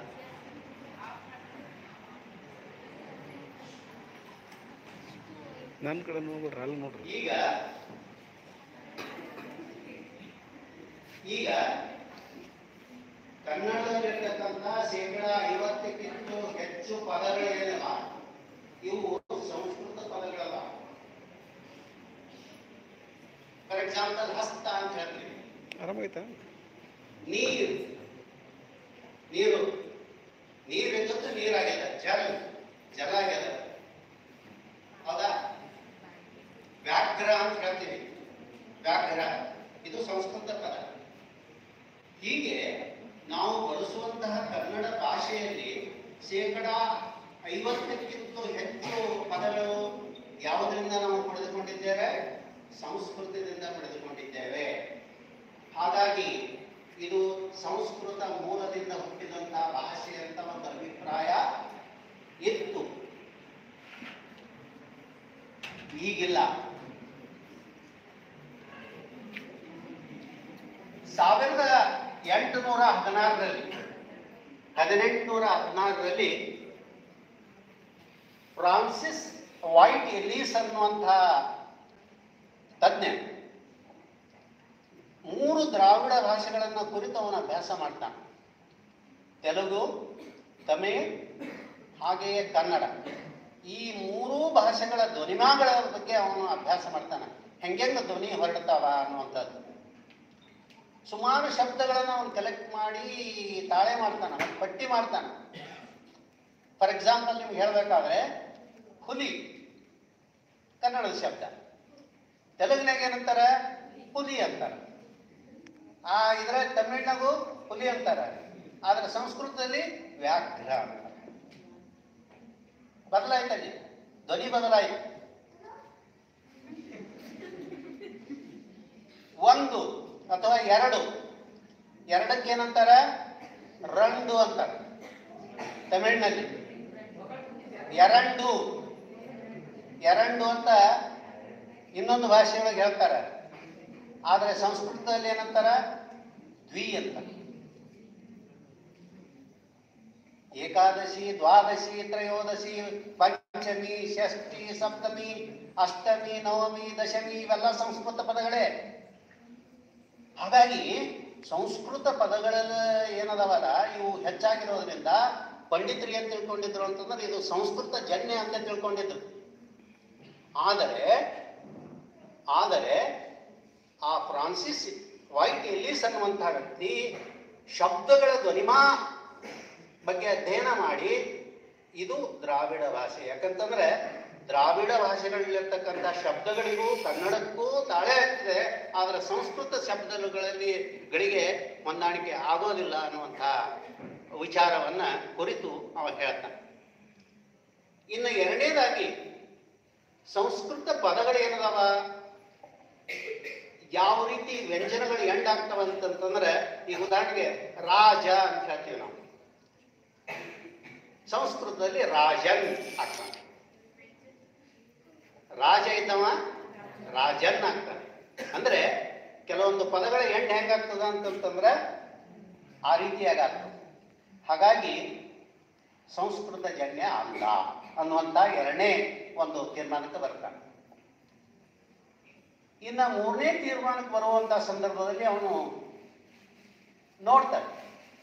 ನನ್ನ ಕಡೆ ನೋಡ್ಬಿಡ್ರಿ ಅಲ್ಲಿ ನೋಡ್ರಿ ಈಗ ಈಗ ಕನ್ನಡದಲ್ಲಿರ್ತಕ್ಕಂಥ ಶೇಕಡ ಐವತ್ತಕ್ಕಿಂತ ಹೆಚ್ಚು ಪದಗಳೇನಿಲ್ಲ ಇವು ಸಂಸ್ಕೃತ ಪದಗಳಲ್ಲ ಫಾರ್ ಎಕ್ಸಾಂಪಲ್ ಹಸ್ತ ಅಂತ ಹೇಳ್ತೀವಿ ಆರಾಮಾಯ್ತಾ ನೀರು ನೀರು ನೀರು ಇದ್ದದ್ದು ನೀರಾಗಿದೆ ಜಲ ಜಲ ಆಗಿದೆ ಹೌದಾ ವ್ಯಾಘ್ರ ಅಂತ ಹೇಳ್ತೀವಿ ವ್ಯಾಘ್ರ ಇದು ಸಂಸ್ಕೃತ ಪದ ಹೀಗೆ ನಾವು ಬಳಸುವಂತಹ ಕನ್ನಡ ಭಾಷೆಯಲ್ಲಿ ಶೇಕಡ ಐವತ್ತಕ್ಕಿಂತ ಹೆಚ್ಚು ಪದಗಳು ಯಾವುದರಿಂದ ನಾವು ಪಡೆದುಕೊಂಡಿದ್ದೇವೆ ಸಂಸ್ಕೃತದಿಂದ ಪಡೆದುಕೊಂಡಿದ್ದೇವೆ ಹಾಗಾಗಿ ಇದು ಸಂಸ್ಕೃತ ಮೂಲದಿಂದ ಹುಟ್ಟಿದಂತಹ ಭಾಷೆ ಅಂತ ಒಂದು ಅಭಿಪ್ರಾಯ ಇತ್ತು ಈಗಿಲ್ಲ ಸಾವಿರದ ಎಂಟುನೂರ ಹದಿನಾರರಲ್ಲಿ ಹದಿನೆಂಟುನೂರ ಹದಿನಾರರಲ್ಲಿ ಫ್ರಾನ್ಸಿಸ್ ವೈಟ್ ಎಲೀಸ್ ಅನ್ನುವಂತಹ ತಜ್ಞ ಮೂರು ದ್ರಾವಿಡ ಭಾಷೆಗಳನ್ನು ಕುರಿತು ಅವನ ಅಭ್ಯಾಸ ಮಾಡ್ತಾನೆ ತೆಲುಗು ತಮಿಳ್ ಹಾಗೆಯೇ ಕನ್ನಡ ಈ ಮೂರೂ ಭಾಷೆಗಳ ಧ್ವನಿಮಾಗಳ ಬಗ್ಗೆ ಅವನು ಅಭ್ಯಾಸ ಮಾಡ್ತಾನೆ ಹೆಂಗೆಂಗ ಧ್ವನಿ ಹೊರಡ್ತಾವ ಅನ್ನುವಂಥದ್ದು ಸುಮಾರು ಶಬ್ದಗಳನ್ನು ಅವನು ಕಲೆಕ್ಟ್ ಮಾಡಿ ತಾಳೆ ಮಾಡ್ತಾನೆ ಒಂದು ಪಟ್ಟಿ ಮಾಡ್ತಾನೆ ಫಾರ್ ಎಕ್ಸಾಂಪಲ್ ನಿಮ್ಗೆ ಹೇಳಬೇಕಾದ್ರೆ ಹುಲಿ ಕನ್ನಡದ ಶಬ್ದ ತೆಲುಗಿನಾಗ ಏನಂತಾರೆ ಹುಲಿ ಅಂತಾರೆ ಆ ಇದ್ರ ತಮಿಳ್ನಾಗು ಹುಲಿ ಅಂತಾರೆ ಆದ್ರೆ ಸಂಸ್ಕೃತದಲ್ಲಿ ವ್ಯಾಘ್ರ ಅಂತಾರೆ ಬದಲಾಯ್ತಲ್ಲಿ ಧ್ವನಿ ಬದಲಾಯಿತು ಒಂದು ಅಥವಾ ಎರಡು ಎರಡಕ್ಕೆ ಏನಂತಾರೆ ರಂಡು ಅಂತಾರೆ ತಮಿಳಿನಲ್ಲಿ ಎರಂಡು ಎರಂಡು ಅಂತ ಇನ್ನೊಂದು ಭಾಷೆಯೊಳಗೆ ಹೇಳ್ತಾರೆ ಆದರೆ ಸಂಸ್ಕೃತದಲ್ಲಿ ಏನಂತಾರ ದ್ವಿ ಅಂತ ಏಕಾದಶಿ ದ್ವಾದಶಿ ತ್ರಯೋದಶಿ ಪಂಚಮಿ ಷಷ್ಠಿ ಸಪ್ತಮಿ ಅಷ್ಟಮಿ ನವಮಿ ದಶಮಿ ಇವೆಲ್ಲ ಸಂಸ್ಕೃತ ಪದಗಳೇ ಹಾಗಾಗಿ ಸಂಸ್ಕೃತ ಪದಗಳೆಲ್ಲ ಏನದವಲ್ಲ ಇವು ಹೆಚ್ಚಾಗಿರೋದ್ರಿಂದ ಪಂಡಿತರು ಏನ್ ತಿಳ್ಕೊಂಡಿದ್ರು ಅಂತಂದ್ರೆ ಇದು ಸಂಸ್ಕೃತ ಜನ್ಯ ಅಂತ ತಿಳ್ಕೊಂಡಿದ್ರು ಆದರೆ ಆದರೆ ಆ ಫ್ರಾನ್ಸಿಸ್ ವೈಟ್ ಎಲಿಸ್ ಅನ್ನುವಂತಹ ವ್ಯಕ್ತಿ ಶಬ್ದಗಳ ಧ್ವನಿಮಾ ಬಗ್ಗೆ ಅಧ್ಯಯನ ಮಾಡಿ ಇದು ದ್ರಾವಿಡ ಭಾಷೆ ಯಾಕಂತಂದ್ರೆ ದ್ರಾವಿಡ ಭಾಷೆಗಳಲ್ಲಿರ್ತಕ್ಕಂಥ ಶಬ್ದಗಳಿಗೂ ಕನ್ನಡಕ್ಕೂ ತಾಳೆ ಆಗ್ತದೆ ಆದರೆ ಸಂಸ್ಕೃತ ಶಬ್ದಗಳಲ್ಲಿ ಗಳಿಗೆ ಹೊಂದಾಣಿಕೆ ಆಗೋದಿಲ್ಲ ಅನ್ನುವಂಥ ವಿಚಾರವನ್ನ ಕುರಿತು ಅವ ಹೇಳ್ತಾನೆ ಇನ್ನು ಎರಡನೇದಾಗಿ ಸಂಸ್ಕೃತ ಪದಗಳೇನದಾವ ಯಾವ ರೀತಿ ವ್ಯಂಜನಗಳು ಎಂಡಾಗ್ತವ ಅಂತಂತಂದ್ರೆ ಈಗ ಉದಾಹರಣೆಗೆ ರಾಜ ಅಂತ ಹೇಳ್ತೀವಿ ನಾವು ಸಂಸ್ಕೃತದಲ್ಲಿ ರಾಜನ್ ಆಗ್ತಾನೆ ರಾಜ ಇದ್ದವ ರಾಜನ್ ಆಗ್ತಾನೆ ಅಂದ್ರೆ ಕೆಲವೊಂದು ಪದಗಳ ಎಂಡ್ ಹೆಂಗಾಗ್ತದ ಅಂತಂತಂದ್ರೆ ಆ ರೀತಿಯಾಗಿ ಆಗ್ತದೆ ಹಾಗಾಗಿ ಸಂಸ್ಕೃತ ಜನ್ಯ ಅಲ್ಲ ಅನ್ನುವಂಥ ಎರಡನೇ ಒಂದು ತೀರ್ಮಾನಕ್ಕೆ ಬರ್ತಾನೆ ಇನ್ನು ಮೂರನೇ ತೀರ್ಮಾನಕ್ಕೆ ಬರುವಂಥ ಸಂದರ್ಭದಲ್ಲಿ ಅವನು ನೋಡ್ತಾನೆ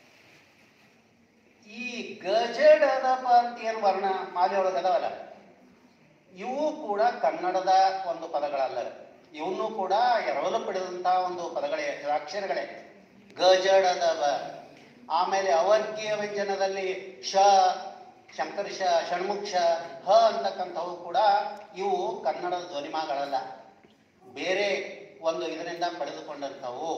ಈ ಗಜಡದಪ ಅಂತ ಏನು ವರ್ಣ ಮಾಲೆ ಒಳಗೆ ಅದಾವಲ್ಲ ಇವು ಕೂಡ ಕನ್ನಡದ ಒಂದು ಪದಗಳಲ್ಲ ಇವನು ಕೂಡ ಎರವಲು ಪಡೆದಂತಹ ಒಂದು ಪದಗಳೇ ಅಕ್ಷರಗಳೇ ಗಜಡದವ ಆಮೇಲೆ ಅವರ್ಗೀಯ ವ್ಯಂಜನದಲ್ಲಿ ಶ ಶಂಕರ್ಷ ಷಣ್ಮುಕ್ಷ ಹ ಅಂತಕ್ಕಂಥವು ಕೂಡ ಇವು ಕನ್ನಡದ ಧ್ವನಿಮಾಗಳಲ್ಲ ಬೇರೆ ಒಂದು ಇದರಿಂದ ಪಡೆದುಕೊಂಡಂಥವು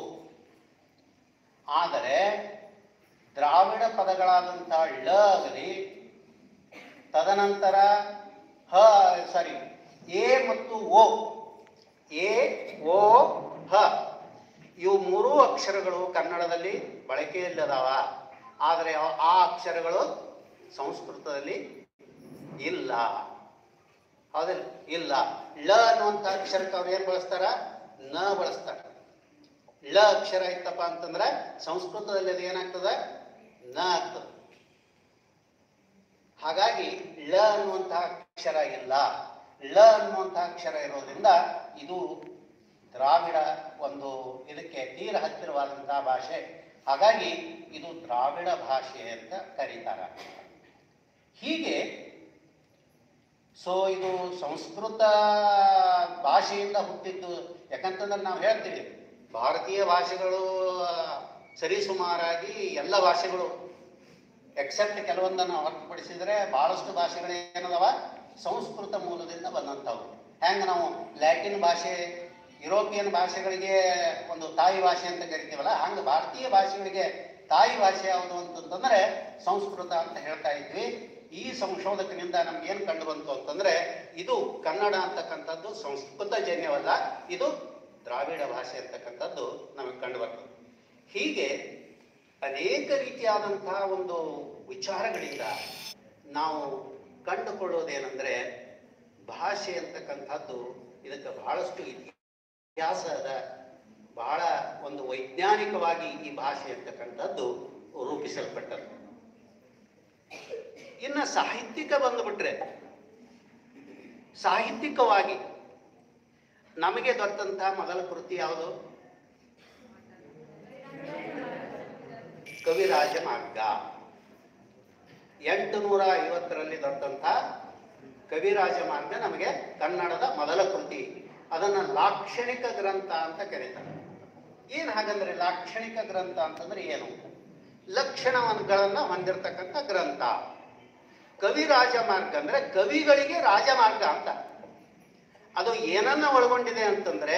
ಆದರೆ ದ್ರಾವಿಡ ಪದಗಳಾದಂಥ ಳ ಆಗಲಿ ತದನಂತರ ಹ ಸಾರಿ ಎ ಮತ್ತು ಓ ಎ ಓ ಹ ಇವು ಮೂರೂ ಅಕ್ಷರಗಳು ಕನ್ನಡದಲ್ಲಿ ಬಳಕೆಯಲ್ಲದಾವ ಆದರೆ ಆ- ಆ ಅಕ್ಷರಗಳು ಸಂಸ್ಕೃತದಲ್ಲಿ ಇಲ್ಲ ಹೌದಿಲ್ಲ ಇಲ್ಲ ಳ ಅನ್ನುವಂಥ ಅಕ್ಷರಕ್ಕೆ ಅವ್ರು ಏನು ಬಳಸ್ತಾರ ನ ಬಳಸ್ತಾರ ಳ ಅಕ್ಷರ ಇತ್ತಪ್ಪ ಅಂತಂದ್ರೆ ಸಂಸ್ಕೃತದಲ್ಲಿ ಅದು ಏನಾಗ್ತದ ನ ಆಗ್ತದೆ ಹಾಗಾಗಿ ಳ ಅನ್ನುವಂತಹ ಅಕ್ಷರ ಇಲ್ಲ ಳ ಅನ್ನುವಂತಹ ಅಕ್ಷರ ಇರೋದ್ರಿಂದ ಇದು ದ್ರಾವಿಡ ಒಂದು ಇದಕ್ಕೆ ತೀರ ಹತ್ತಿರವಾದಂತಹ ಭಾಷೆ ಹಾಗಾಗಿ ಇದು ದ್ರಾವಿಡ ಭಾಷೆ ಅಂತ ಕರೀತಾರೆ ಹೀಗೆ ಸೊ ಇದು ಸಂಸ್ಕೃತ ಭಾಷೆಯಿಂದ ಹುಟ್ಟಿದ್ದು ಯಾಕಂತಂದ್ರೆ ನಾವು ಹೇಳ್ತೀವಿ ಭಾರತೀಯ ಭಾಷೆಗಳು ಆ, ಸರಿಸುಮಾರಾಗಿ ಎಲ್ಲ ಭಾಷೆಗಳು ಎಕ್ಸೆಪ್ಟ್ ಕೆಲವೊಂದನ್ನು ಹೊರತುಪಡಿಸಿದರೆ ಬಹಳಷ್ಟು ಭಾಷೆಗಳು ಏನದವ ಸಂಸ್ಕೃತ ಮೂಲದಿಂದ ಬಂದಂಥವು ಹೆಂಗೆ ನಾವು ಲ್ಯಾಟಿನ್ ಭಾಷೆ ಯುರೋಪಿಯನ್ ಭಾಷೆಗಳಿಗೆ ಒಂದು ತಾಯಿ ಭಾಷೆ ಅಂತ ಕರಿತೀವಲ್ಲ ಹಂಗೆ ಭಾರತೀಯ ಭಾಷೆಗಳಿಗೆ ತಾಯಿ ಭಾಷೆ ಯಾವುದು ಅಂತಂತಂದ್ರೆ ಸಂಸ್ಕೃತ ಅಂತ ಹೇಳ್ತಾ ಇದ್ವಿ ಈ ಸಂಶೋಧಕನಿಂದ ನಮ್ಗೆ ಏನು ಕಂಡು ಬಂತು ಅಂತಂದ್ರೆ ಇದು ಕನ್ನಡ ಅಂತಕ್ಕಂಥದ್ದು ಸಂಸ್ಕೃತ ಜನ್ಯವಲ್ಲ ಇದು ದ್ರಾವಿಡ ಭಾಷೆ ಅಂತಕ್ಕಂಥದ್ದು ನಮಗೆ ಕಂಡು ಬರ್ತದೆ ಹೀಗೆ ಅನೇಕ ರೀತಿಯಾದಂತಹ ಒಂದು ವಿಚಾರಗಳಿಂದ ನಾವು ಕಂಡುಕೊಳ್ಳೋದೇನೆಂದರೆ ಭಾಷೆ ಅಂತಕ್ಕಂಥದ್ದು ಇದಕ್ಕೆ ಬಹಳಷ್ಟು ಇತಿಹಾಸ ಅದ ಬಹಳ ಒಂದು ವೈಜ್ಞಾನಿಕವಾಗಿ ಈ ಭಾಷೆ ಅಂತಕ್ಕಂಥದ್ದು ರೂಪಿಸಲ್ಪಟ್ಟದ್ದು ಇನ್ನು ಸಾಹಿತ್ಯಿಕ ಬಂದುಬಿಟ್ರೆ ಸಾಹಿತ್ಯಿಕವಾಗಿ ನಮಗೆ ದೊರೆತಂತಹ ಮೊದಲ ಕೃತಿ ಯಾವುದು ಕವಿರಾಜ ಮಾರ್ಗ ಎಂಟು ನೂರ ಐವತ್ತರಲ್ಲಿ ದೊರೆತಂಥ ಕವಿರಾಜ ಮಾರ್ಗ ನಮಗೆ ಕನ್ನಡದ ಮೊದಲ ಕೃತಿ ಅದನ್ನು ಲಾಕ್ಷಣಿಕ ಗ್ರಂಥ ಅಂತ ಕರೀತಾರೆ ಏನು ಹಾಗಂದ್ರೆ ಲಾಕ್ಷಣಿಕ ಗ್ರಂಥ ಅಂತಂದ್ರೆ ಏನು ಲಕ್ಷಣಗಳನ್ನು ಹೊಂದಿರತಕ್ಕಂಥ ಗ್ರಂಥ ಕವಿ ರಾಜಮಾರ್ಗ ಅಂದ್ರೆ ಕವಿಗಳಿಗೆ ರಾಜಮಾರ್ಗ ಅಂತ ಅದು ಏನನ್ನ ಒಳಗೊಂಡಿದೆ ಅಂತಂದ್ರೆ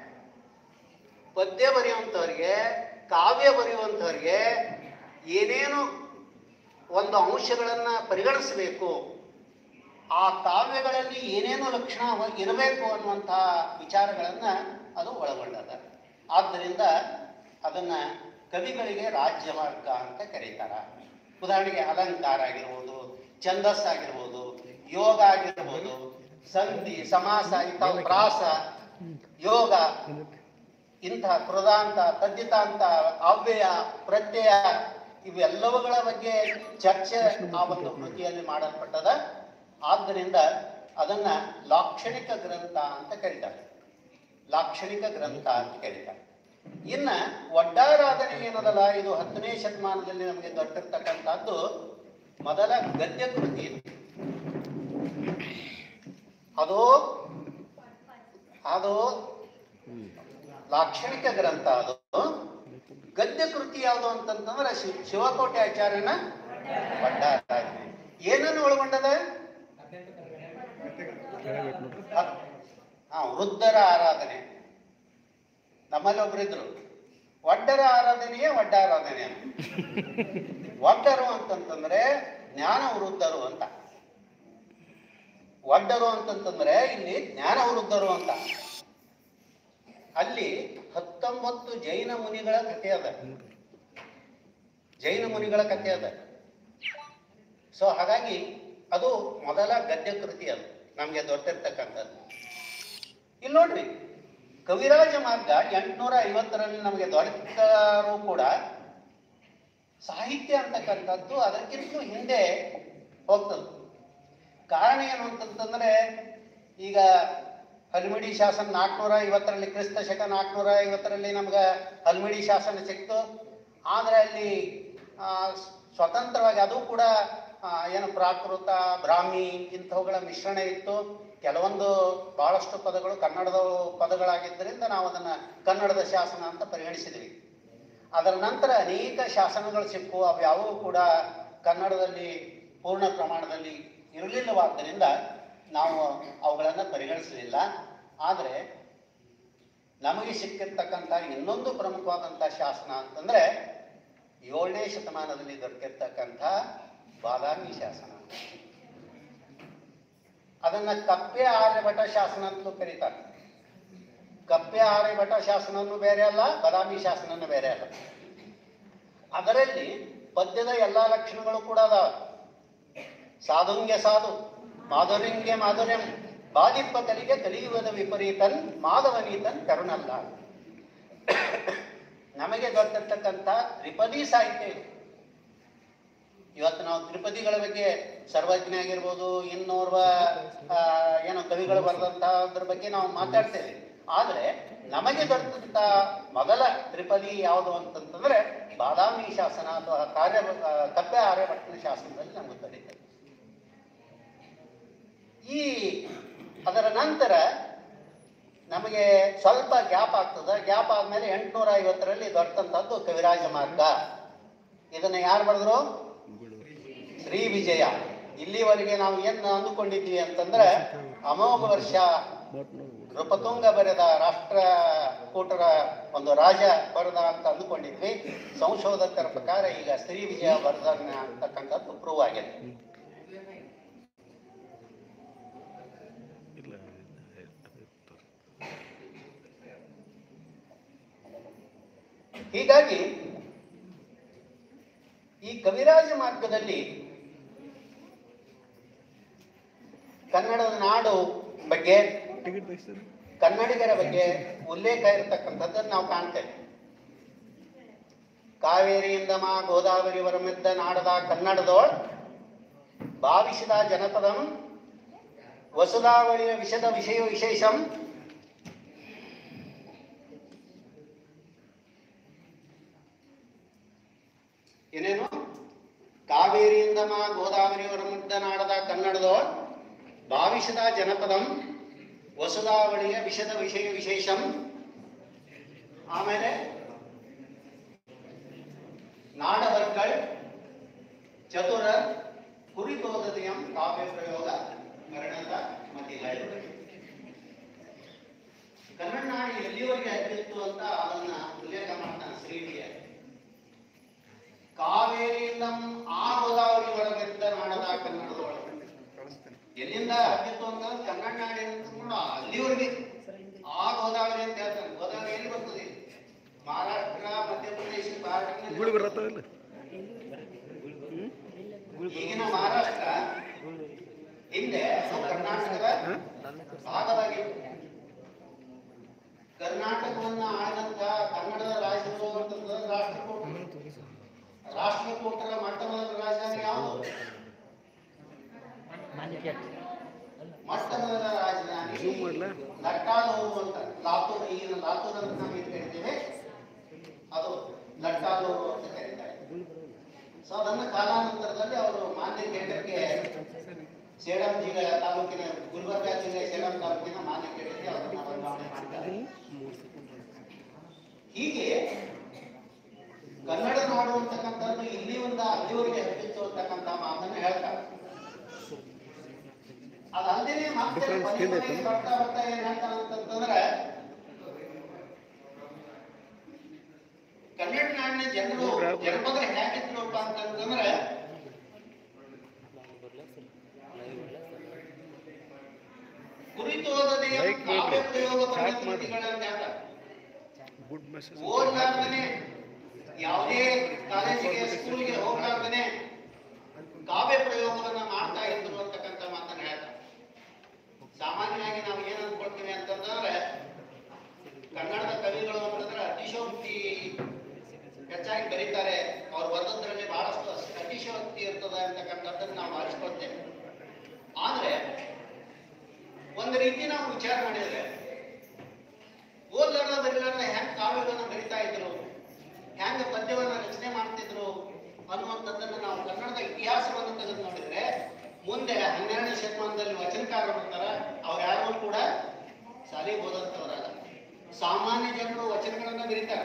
ಪದ್ಯ ಬರೆಯುವಂಥವ್ರಿಗೆ ಕಾವ್ಯ ಬರೆಯುವಂಥವ್ರಿಗೆ ಏನೇನು ಒಂದು ಅಂಶಗಳನ್ನ ಪರಿಗಣಿಸಬೇಕು ಆ ಕಾವ್ಯಗಳಲ್ಲಿ ಏನೇನು ಲಕ್ಷಣ ವ- ಇರಬೇಕು ಅನ್ನುವಂಥ ವಿಚಾರಗಳನ್ನ ಅದು ಒಳಗೊಂಡದ ಆದ್ದರಿಂದ ಅದನ್ನ ಕವಿಗಳಿಗೆ ರಾಜ್ಯ ಮಾರ್ಗ ಅಂತ ಕರೀತಾರ ಉದಾಹರಣೆಗೆ ಅಲಂಕಾರ ಆಗಿರ್ಬೋದು ಛಂದಸ್ ಆಗಿರ್ಬೋದು ಯೋಗ ಆಗಿರ್ಬೋದು ಸಂಧಿ ಸಮಾಸ ಇಂಥ ಪ್ರಾಸ ಯೋಗ ಇಂತಹ ಕೃದಾಂತ ತದ್ದಿತಾಂತ ಅವ್ಯಯ ಪ್ರತ್ಯಯ ಇವೆಲ್ಲವುಗಳ ಬಗ್ಗೆ ಚರ್ಚೆ ಆ ಒಂದು ಕೃತಿಯಲ್ಲಿ ಮಾಡಲ್ಪಟ್ಟದ ಆದ್ದರಿಂದ ಅದನ್ನ ಲಾಕ್ಷಣಿಕ ಗ್ರಂಥ ಅಂತ ಕರೀತಾರೆ ಲಾಕ್ಷಣಿಕ ಗ್ರಂಥ ಅಂತ ಕರೀತಾರೆ ಇನ್ನ ಒಡ್ಡಾರಾಧನೆ ಏನದಲ್ಲ ಇದು ಹತ್ತನೇ ಶತಮಾನದಲ್ಲಿ ನಮಗೆ ದೊರೆತಿರ್ತಕ್ಕಂಥದ್ದು ಮೊದಲ ಗದ್ಯ ಕೃತಿ ಇದು. ಅದು ಅದು ಲಾಕ್ಷಣಿಕ ಗ್ರಂಥ ಅದು ಗದ್ಯ ಕೃತಿ ಯಾವುದು ಅಂತಂತಂದ್ರೆ ಶಿವ ಶಿವಕೋಟೆ ಆಚಾರ್ಯನ ಒಡ್ಡಾರಾಧನೆ ಏನನ್ನು ಒಳಗೊಂಡದ ಹ- ಹಾ ವೃದ್ಧರ ಆರಾಧನೆ ನಮ್ಮಲ್ಲಿ ಒಬ್ರಿದ್ರು ಒಡ್ಡರ ಆರಾಧನೆಯೇ ಒಡ್ಡಾರಾಧನೆ ಅಂತ ಒಡ್ಡರು ಅಂತಂತಂದ್ರೆ ಜ್ಞಾನ ವೃದ್ಧರು ಅಂತ ಒಡ್ಡರು ಅಂತಂತಂದ್ರೆ ಇಲ್ಲಿ ಜ್ಞಾನ ವೃದ್ಧರು ಅಂತ ಅಲ್ಲಿ ಹತ್ತೊಂಬತ್ತು ಜೈನ ಮುನಿಗಳ ಕಥೆ ಅದ ಜೈನ ಮುನಿಗಳ ಕಥೆ ಅದ ಸೊ ಹಾಗಾಗಿ ಅದು ಮೊದಲ ಗದ್ಯ ಕೃತಿ ಅದು ನಮಗೆ ದೊರೆತಿರ್ತಕ್ಕಂಥದ್ದು ಇಲ್ಲಿ ನೋಡ್ರಿ ಕವಿರಾಜ ಮಾರ್ಗ ಎಂಟುನೂರ ಐವತ್ತರಲ್ಲಿ ನಮಗೆ ದೊರೆತರೂ ಕೂಡ ಸಾಹಿತ್ಯ ಅಂತಕ್ಕಂಥದ್ದು ಅದಕ್ಕಿಂತಲೂ ಹಿಂದೆ ಹೋಗ್ತದೆ ಕಾರಣ ಏನು ಅಂತಂತಂದ್ರೆ ಈಗ ಹಲ್ಮಿಡಿ ಶಾಸನ ನಾಲ್ಕುನೂರ ಐವತ್ತರಲ್ಲಿ ಕ್ರಿಸ್ತ ಶಕ ನಾಲ್ಕುನೂರ ಐವತ್ತರಲ್ಲಿ ನಮ್ಗೆ ಹಲ್ಮಿಡಿ ಶಾಸನ ಸಿಕ್ತು ಆದರೆ ಅಲ್ಲಿ ಆ, ಸ್ವತಂತ್ರವಾಗಿ ಅದು ಕೂಡ ಆ, ಏನು ಪ್ರಾಕೃತ ಬ್ರಾಹ್ಮಿ ಇಂಥವುಗಳ ಮಿಶ್ರಣ ಇತ್ತು ಕೆಲವೊಂದು ಬಹಳಷ್ಟು ಪದಗಳು ಕನ್ನಡದ ಪದಗಳಾಗಿದ್ದರಿಂದ ನಾವು ಅದನ್ನು ಕನ್ನಡದ ಶಾಸನ ಅಂತ ಪರಿಗಣಿಸಿದ್ವಿ ಅದರ ನಂತರ ಅನೇಕ ಶಾಸನಗಳು ಸಿಕ್ಕು ಅವು ಯಾವುವು ಕೂಡ ಕನ್ನಡದಲ್ಲಿ ಪೂರ್ಣ ಪ್ರಮಾಣದಲ್ಲಿ ಇರಲಿಲ್ಲವಾದ್ದರಿಂದ ನಾವು ಅವುಗಳನ್ನು ಪರಿಗಣಿಸಲಿಲ್ಲ ಆದರೆ ನಮಗೆ ಸಿಕ್ಕಿರ್ತಕ್ಕಂಥ ಇನ್ನೊಂದು ಪ್ರಮುಖವಾದಂಥ ಶಾಸನ ಅಂತಂದ್ರೆ ಏಳನೇ ಶತಮಾನದಲ್ಲಿ ದೊರಕಿರ್ತಕ್ಕಂಥ ಬಾದಾಮಿ ಶಾಸನ ಅದನ್ನ ಕಪ್ಪೆ ಆರ್ಯಭಟ ಶಾಸನ ಅಂತಲೂ ಕರೀತಾರೆ ಕಪ್ಪೆ ಆರ್ಯಭಟ ಶಾಸನನು ಬೇರೆ ಅಲ್ಲ ಬಾದಾಮಿ ಶಾಸನನು ಬೇರೆ ಅಲ್ಲ ಅದರಲ್ಲಿ ಪದ್ಯದ ಎಲ್ಲಾ ಲಕ್ಷಣಗಳು ಕೂಡ ಅದಾವ ಸಾಧುಂಗೆ ಸಾಧು ಮಾಧುರ್ಯಂಗೆ ಮಾಧುರ್ಯಂ ಬಾಧಿಪ್ಪ ಕಲಿಗೆ ಕಲಿಯುವುದ ವಿಪರೀತನ್ ಮಾಧವನೀತನ್ ಕರುಣಲ್ಲ ನಮಗೆ ಗೊತ್ತಿರ್ತಕ್ಕಂಥ ತ್ರಿಪದಿ ಸಾಹಿತ್ಯ ಇದು ಇವತ್ತು ನಾವು ತ್ರಿಪದಿಗಳ ಬಗ್ಗೆ ಸರ್ವಜ್ಞ ಆಗಿರ್ಬೋದು ಇನ್ನೋರ್ವ ಆ, ಏನೋ ಕವಿಗಳು ಬರೆದಂತಹದ್ರ ಬಗ್ಗೆ ನಾವು ಮಾತಾಡ್ತೇವೆ ಆದ್ರೆ ನಮಗೆ ದೊರೆತಂತ ಮೊದಲ ತ್ರಿಪದಿ ಯಾವುದು ಅಂತಂತಂದ್ರೆ ಬಾದಾಮಿ ಶಾಸನ ಅಥವಾ ಕಾರ್ಯ ಆ, ಕಪ್ಪೆ ಆರ್ಯಭಟ್ಟನ ಶಾಸನದಲ್ಲಿ ನಮಗೆ ದೊರೀತದೆ ಈ ಅದರ ನಂತರ ನಮಗೆ ಸ್ವಲ್ಪ ಗ್ಯಾಪ್ ಆಗ್ತದೆ ಗ್ಯಾಪ್ ಆದ್ಮೇಲೆ ಎಂಟುನೂರ ಐವತ್ತರಲ್ಲಿ ದೊರೆತಂತದ್ದು ಕವಿರಾಜ ಮಾರ್ಗ ಇದನ್ನ ಯಾರು ಬರೆದ್ರು ಶ್ರೀ ವಿಜಯ ಇಲ್ಲಿವರೆಗೆ ನಾವು ಏನ್ ಅಂದುಕೊಂಡಿದ್ವಿ ಅಂತಂದ್ರೆ ಅಮೋಘ ವರ್ಷ ನೃಪತುಂಗ ಬರೆದ ರಾಷ್ಟ್ರ ಕೂಟರ ಒಂದು ರಾಜ ಬರೆದ ಅಂತ ಅಂದುಕೊಂಡಿದ್ವಿ ಸಂಶೋಧಕರ ಪ್ರಕಾರ ಈಗ ಶ್ರೀ ವಿಜಯ ಬರೆದ ಅಂತಕ್ಕಂಥದ್ದು ಪ್ರೂವ್ ಆಗಿದೆ ಇಲ್ಲ ಹೀಗಾಗಿ ಈ ಕವಿರಾಜ ಮಾರ್ಗದಲ್ಲಿ ಕನ್ನಡದ ನಾಡು ಬಗ್ಗೆ ಟಿಕೆಟ್ ತೆಗಿಸ್ತಾರೆ ಕನ್ನಡಿಗರ ಬಗ್ಗೆ ಉಲ್ಲೇಖ ಇರತಕ್ಕಂಥದ್ದನ್ನು ನಾವು ಕಾಣ್ತೇವೆ ಕಾವೇರಿಯಿಂದ ಮಾ ಗೋದಾವರಿ ವರಮಿದ್ದ ನಾಡದ ಕನ್ನಡದೋಳ್ ಭಾವಿಸಿದ ಜನಪದಂ ವಸುಧಾವಳಿಯ ವಿಷದ ವಿಷಯ ವಿಶೇಷಂ ಏನೇನು ಕಾವೇರಿಯಿಂದ ಮಾ ಗೋದಾವರಿ ವರಮಿದ್ದ ನಾಡದ ಕನ್ನಡದೋಳ್ ಭಾವಿಸಿದ ಜನಪದಂ ವಸುಧಾವಳಿಯ ವಿಷದ ವಿಷಯ ವಿಶೇಷಂ ಆಮೇಲೆ ನಾಡವರ್ಗಳ್ ಚತುರ ಕುರಿತೋದತೆಯಂ ಕಾವ್ಯ ಪ್ರಯೋಗ ಮರಣದ ಮತಿಗಳು ಕನ್ನಡ ನಾಡು ಎಲ್ಲಿವರೆಗೆ ಹಬ್ಬಿತ್ತು ಅಂತ ಅದನ್ನ ಉಲ್ಲೇಖ ಮಾಡ್ತಾನೆ ಶ್ರೀವಿಯ ಕಾವೇರಿಯಿಂದ ಆ ಗೋದಾವರಿ ಒಳಗಿದ್ದ ನಾಡದ ಕನ್ನಡದೊಳಗೆ ಎಲ್ಲಿಂದ ಹಬ್ಬಿತ್ತು ಅಂತ ಕನ್ನಡ ನಾಡಿನ ಅಲ್ಲಿವರೆಗೆ ಆ ಗೋದಾವರಿ ಅಂತ ಹೇಳ್ತಾನೆ ಗೋದಾವರಿ ಎಲ್ಲಿ ಬರ್ತದೆ ಮಹಾರಾಷ್ಟ್ರ ಮಧ್ಯಪ್ರದೇಶ ಭಾರತ ಗುಳಿ ಬರತ್ತಾವಿಲ್ಲ ಈಗಿನ ಮಹಾರಾಷ್ಟ್ರ ಹಿಂದೆ ಕರ್ನಾಟಕದ ಭಾಗವಾಗಿತ್ತು ಕರ್ನಾಟಕವನ್ನ ಆಳಿದಂತ ಕನ್ನಡದ ರಾಜರು ಅಂತಂದ್ರೆ ರಾಷ್ಟ್ರಕೂಟರು ರಾಷ್ಟ್ರಕೂಟರ ಮೊಟ್ಟಮೊದಲ ರಾಜಧಾನಿ ಯಾವುದು ಮೊಟ್ಟಮೊದಲ ರಾಜಧಾನಿ Zoom ಮಾಡ್ಲಾ? ಲಟ್ಟಾಲೂರು ಅಂತ ಲಾತೂರ್ ಈಗಿನ ಲಾತೂರ್ ಅಂತ ನಾವು ಏನ್ ಕರಿತೇವೆ ಅದು ಲಟ್ಟಾಲೂರು ಅಂತ ಕರೀತಾರೆ ಸೊ ಅದನ್ನ ಕಾಲಾನಂತರದಲ್ಲಿ ಅವರು ಮಾನ್ಯ ಕೇಂದ್ರಕ್ಕೆ ಸೇಡಂ ಜಿಲ್ಲೆ ತಾಲೂಕಿನ ಗುಲ್ಬರ್ಗ ಜಿಲ್ಲೆ ಸೇಡಂ ತಾಲೂಕಿನ ಮಾನ್ಯ ಕೇಂದ್ರಕ್ಕೆ ಅವರನ್ನ ವರ್ಗಾವಣೆ ಮಾಡ್ತಾರೆ ಹೀಗೆ ಕನ್ನಡ ನಾಡು ಅಂತಕ್ಕಂಥದ್ದು ಇಲ್ಲಿಯಿಂದ ಅಲ್ಲಿವರೆಗೆ ಹಬ್ಬಿತ್ತು ಅಂತಕ್ಕಂಥ ಮಾತನ್ನ ಹೇಳ್ತಾರೆ ಅದಲ್ಲದೆ ಮತ್ತೆ Difference ಕೊನೆ ಏನ್ ಕೊನೆಗೆ ಐತೆ? ಬರ್ತಾ ಬರ್ತಾ ಏನ್ ಹೇಳ್ತಾರೆ ಅಂತಂತಂದ್ರೆ ಕನ್ನಡ ನಾಡಿನ ಜನರು ಜನಪದರು ಹೇಗಿದ್ರಪ್ಪ ಅಂತಂತಂದ್ರೆ ಕುರಿತೋದದೆ Like ಕಾವ್ಯ ನೋಡ್ರಿ. ಪ್ರಯೋಗ Start ಮಾಡ್ರಿ. ಪದ್ಧತಿಗಳನ್ನ ಹೇಳ್ತಾರೆ ಗುಡ್ ಮೆಸೇಜ್ ಓದ್ಲಾರ್ದನೆ ಯಾವುದೇ ಕಾಲೇಜಿಗೆ ಸ್ಕೂಲ್ಗೆ ಹೋಗ್ಲಾರ್ದನೆ ಕಾವ್ಯ ಪ್ರಯೋಗವನ್ನ ಮಾಡ್ತಾ ಇದ್ರು ಅಂತಕ್ಕಂಥ ಮಾತನ್ನ ಹೇಳ್ತಾರೆ ಸಾಮಾನ್ಯವಾಗಿ ನಾವು ಏನ್ ಅನ್ಕೊಳ್ತೀವಿ ಅಂತಂದ್ರೆ ಕನ್ನಡದ ಕವಿಗಳು ಅಂತಂದ್ರೆ ಅತಿಶಯೋಕ್ತಿ ಹೆಚ್ಚಾಗಿ ಬರೀತಾರೆ ಅವ್ರು ಬರೆದದ್ರಲ್ಲಿ ಬಹಳಷ್ಟು ಅಸ್- ಅತಿಶಯೋಕ್ತಿ ಇರ್ತದೆ ಅಂತಕ್ಕಂಥದ್ದನ್ನ ನಾವು ಆರಿಸ್ಕೊಳ್ತೇವೆ ಆದ್ರೆ ಒಂದು ರೀತಿ ನಾವು ವಿಚಾರ ಮಾಡಿದ್ರೆ ಓದ್ಲಾರ್ದ ಬರೀಲಾರ್ದ ಹೆಂಗ್ ಕಾವ್ಯಗಳನ್ನ ಬರಿತಾ ಇದ್ರು ಹೆಂಗ ಪದ್ಯವನ್ನ ರಚನೆ ಮಾಡ್ತಿದ್ರು ಅನ್ನುವಂಥದ್ದನ್ನ ನಾವು ಕನ್ನಡದ ಇತಿಹಾಸವನ್ನು ತೆಗೆದು ನೋಡಿದ್ರೆ ಮುಂದೆ ಹನ್ನೆರಡನೇ ಶತಮಾನದಲ್ಲಿ ವಚನಕಾರ ಬರ್ತಾರ ಅವ್ರು ಯಾರು ಕೂಡ ಶಾಲೆ ಓದಂತವರಲ್ಲ ಸಾಮಾನ್ಯ ಜನರು ವಚನಗಳನ್ನ ಬರೀತಾರೆ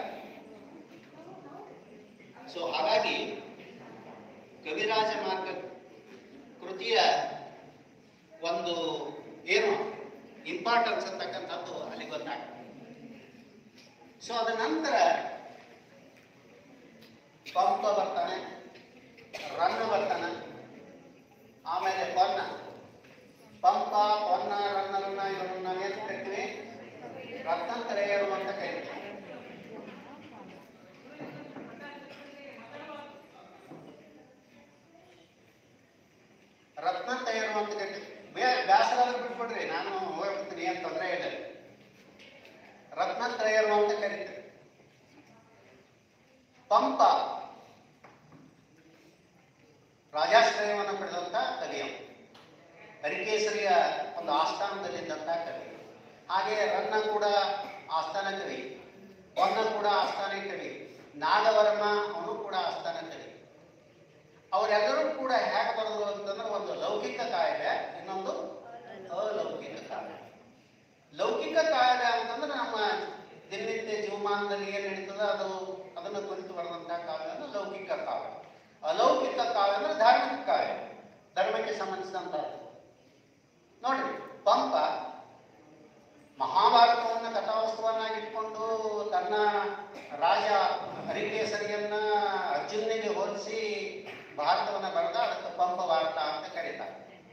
ಸೊ ಹಾಗಾಗಿ ಕವಿರಾಜ ಮಾರ್ಗ ಕೃತಿಯ ಒಂದು ಏನು ಇಂಪಾರ್ಟೆನ್ಸ್ ಅಂತಕ್ಕಂಥದ್ದು ಅಲ್ಲಿ ಗೊತ್ತಾಗ್ತದೆ ಸೊ ಅದ ನಂತರ ಪಂಪ ಬರ್ತಾನೆ ರನ್ನ ಬರ್ತಾನೆ ಆಮೇಲೆ ಪೊನ್ನ ಪಂಪ ಪೊನ್ನ ರನ್ನರನ್ನ ಇವರನ್ನ ನಾವೇನು ಕರಿತೀವಿ ರತ್ನಾಂತರೆಯರು ಅಂತ ಕರಿತೀವಿ ರತ್ನಾಂತರೆಯರು ಅಂತ ಕರಿತೀವಿ ಬೇ- ಬೇಸರ ಆದ್ರೆ ಬಿಟ್ಬಿಡ್ರಿ ನಾನು ಹೋಗ್ಬಿಡ್ತೀನಿ ಏನು ತೊಂದರೆ ಇಲ್ಲ ರತ್ನತ್ರಯರು ಅಂತ ಕರೀತಾರೆ ಪಂಪ ರಾಜಾಶ್ರಯವನ್ನು ಪಡೆದಂತ ಕವಿಯ ಹರಿಕೇಸರಿಯ ಒಂದು ಆಸ್ಥಾನದಲ್ಲಿದ್ದಂಥ ಕವಿ ಹಾಗೆ ರನ್ನ ಕೂಡ ಆಸ್ಥಾನ ಕವಿ ಹೊನ್ನ ಕೂಡ ಆಸ್ಥಾನ ಕವಿ ನಾಗವರ್ಮ ಅವನು ಕೂಡ ಆಸ್ಥಾನ ಕವಿ ಅವರೆಲ್ಲರೂ ಕೂಡ ಹೇಗೆ ಬರೆದ್ರು ಅಂತಂದ್ರೆ ಒಂದು ಲೌಕಿಕ ಕಾಯಿಲೆ ಇನ್ನೊಂದು ಅಲೌಕಿಕ ಕಾಯಿಲೆ ಲೌಕಿಕ ಕಾಯಿಲೆ ಅಂತಂದ್ರೆ ನಮ್ಮ ದಿನನಿತ್ಯ ಜೀವಮಾನದಲ್ಲಿ ಏನ್ ನಡೀತದ ಅದು ಅದನ್ನು ಕುರಿತು ಬರೆದಂತಹ ಕಾವ್ಯ ಅಂದ್ರೆ ಲೌಕಿಕ ಕಾವ್ಯ ಅಲೌಕಿಕ ಕಾವ್ಯ ಅಂದ್ರೆ ಧಾರ್ಮಿಕ ಕಾವ್ಯ ಧರ್ಮಕ್ಕೆ ಸಂಬಂಧಿಸಿದಂತ ನೋಡ್ರಿ ಪಂಪ ಮಹಾಭಾರತವನ್ನ ಕಥಾವಸ್ತುವನ್ನಾಗಿಟ್ಕೊಂಡು ತನ್ನ ರಾಜ ಹರಿಕೇಸರಿಯನ್ನ ಅರ್ಜುನನಿಗೆ ಹೋಲಿಸಿ ಭಾರತವನ್ನ ಬರೆದ ಅದಕ್ಕೆ ಪಂಪ ಭಾರತ ಅಂತ ಕರೀತಾರೆ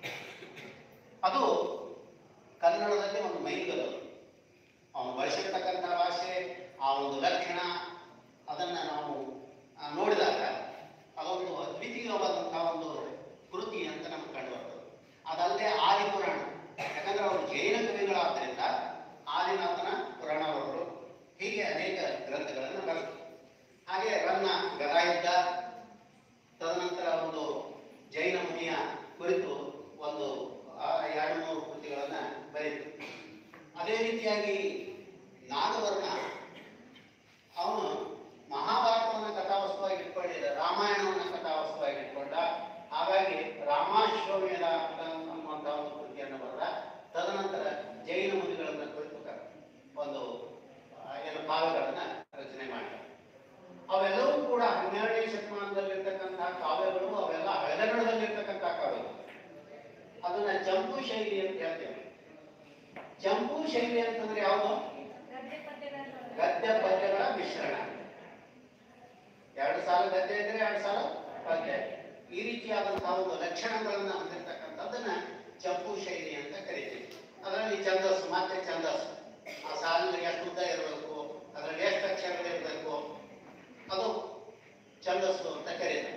ಅದು ಕನ್ನಡದಲ್ಲಿ ಒಂದು ಮೈಲಿಗಲ್ಲು ಅವನು ಬಳಸಿರ್ತಕ್ಕಂಥ ಭಾಷೆ ಆ ಒಂದು ಲಕ್ಷಣ ಅದನ್ನ ನಾವು ಆ, ನೋಡಿದಾಗ ಅದೊಂದು ಅದ್ವಿತೀಯವಾದಂತಹ ಒಂದು ಕೃತಿ ಅಂತ ನಮ್ಗೆ ಕಂಡು ಬರ್ತದೆ ಅದಲ್ಲದೆ ಆದಿ ಪುರಾಣ ಯಾಕಂದ್ರೆ ಅವರು ಜೈನ ಕವಿಗಳಾದ್ದರಿಂದ ಆದಿನಾಥನ ಪುರಾಣ ಬರೆದರು ಹೀಗೆ ಅನೇಕ ಗ್ರಂಥಗಳನ್ನು ಬರೆದರು ಹಾಗೆ ರನ್ನ ಗದಾಯುದ್ಧ ತದನಂತರ ಒಂದು ಜೈನ ಮುನಿಯ ಕುರಿತು ಒಂದು ಆ, ಎರಡು ಮೂರು ಕೃತಿಗಳನ್ನ ಬರೆಯಿತು ಅದೇ ರೀತಿಯಾಗಿ ನಾಗವರ್ಣ ಅವನು ಮಹಾಭಾರತವನ್ನು ಕಥಾವಸ್ತುವಾಗಿ ಇಟ್ಕೊಂಡಿದ್ದ ರಾಮಾಯಣವನ್ನು ಕಥಾವಸ್ತುವಾಗಿ ಇಟ್ಕೊಂಡ ಹಾಗಾಗಿ ರಾಮಾಶ್ವಮೇಧ ಅನ್ನುವಂಥ ಒಂದು ಕೃತಿಯನ್ನು ಬರೆದ ತದನಂತರ ಜೈನ ಮುನಿಗಳನ್ನ ಕುರಿತು ಕ- ಒಂದು ಆ, ಏನು ಕಾವ್ಯಗಳನ್ನ ರಚನೆ ಮಾಡಿದ ಅವೆಲ್ಲವೂ ಕೂಡ ಹನ್ನೆರಡನೇ ಶತಮಾನದಲ್ಲಿರ್ತಕ್ಕಂತಹ ಕಾವ್ಯಗಳು ಅವೆಲ್ಲ ಹಳೆಗನ್ನಡದಲ್ಲಿರ್ತಕ್ಕಂತಹ ಕಾವ್ಯಗಳು ಅದನ್ನ ಚಂಪು ಶೈಲಿ ಅಂತ ಹೇಳ್ತೇವೆ ಚಂಪು ಶೈಲಿ ಅಂತಂದ್ರೆ ಯಾವುದು ಗದ್ಯ ಪದ್ಯಗಳ ಮಿಶ್ರಣ ಎರಡು ಸಾಲ ಗದ್ಯ ಇದ್ರೆ ಎರಡು ಸಾಲ ಪದ್ಯ ಈ ರೀತಿಯಾದಂತಹ ಒಂದು ಲಕ್ಷಣಗಳನ್ನ ಹೊಂದಿರತಕ್ಕಂಥದ್ದನ್ನ ಚಂಪು ಶೈಲಿ ಅಂತ ಕರಿತೀವಿ ಅದರಲ್ಲಿ ಛಂದಸ್ಸು ಮತ್ತೆ ಛಂದಸ್ಸು ಆ ಸಾಲಿನಲ್ಲಿ ಎಷ್ಟು ಉದ್ದ ಇರಬೇಕು ಅದರಲ್ಲಿ ಎಷ್ಟು ಅಕ್ಷರಗಳು ಇರಬೇಕು ಅದು ಛಂದಸ್ಸು ಅಂತ ಕರೀತಾರೆ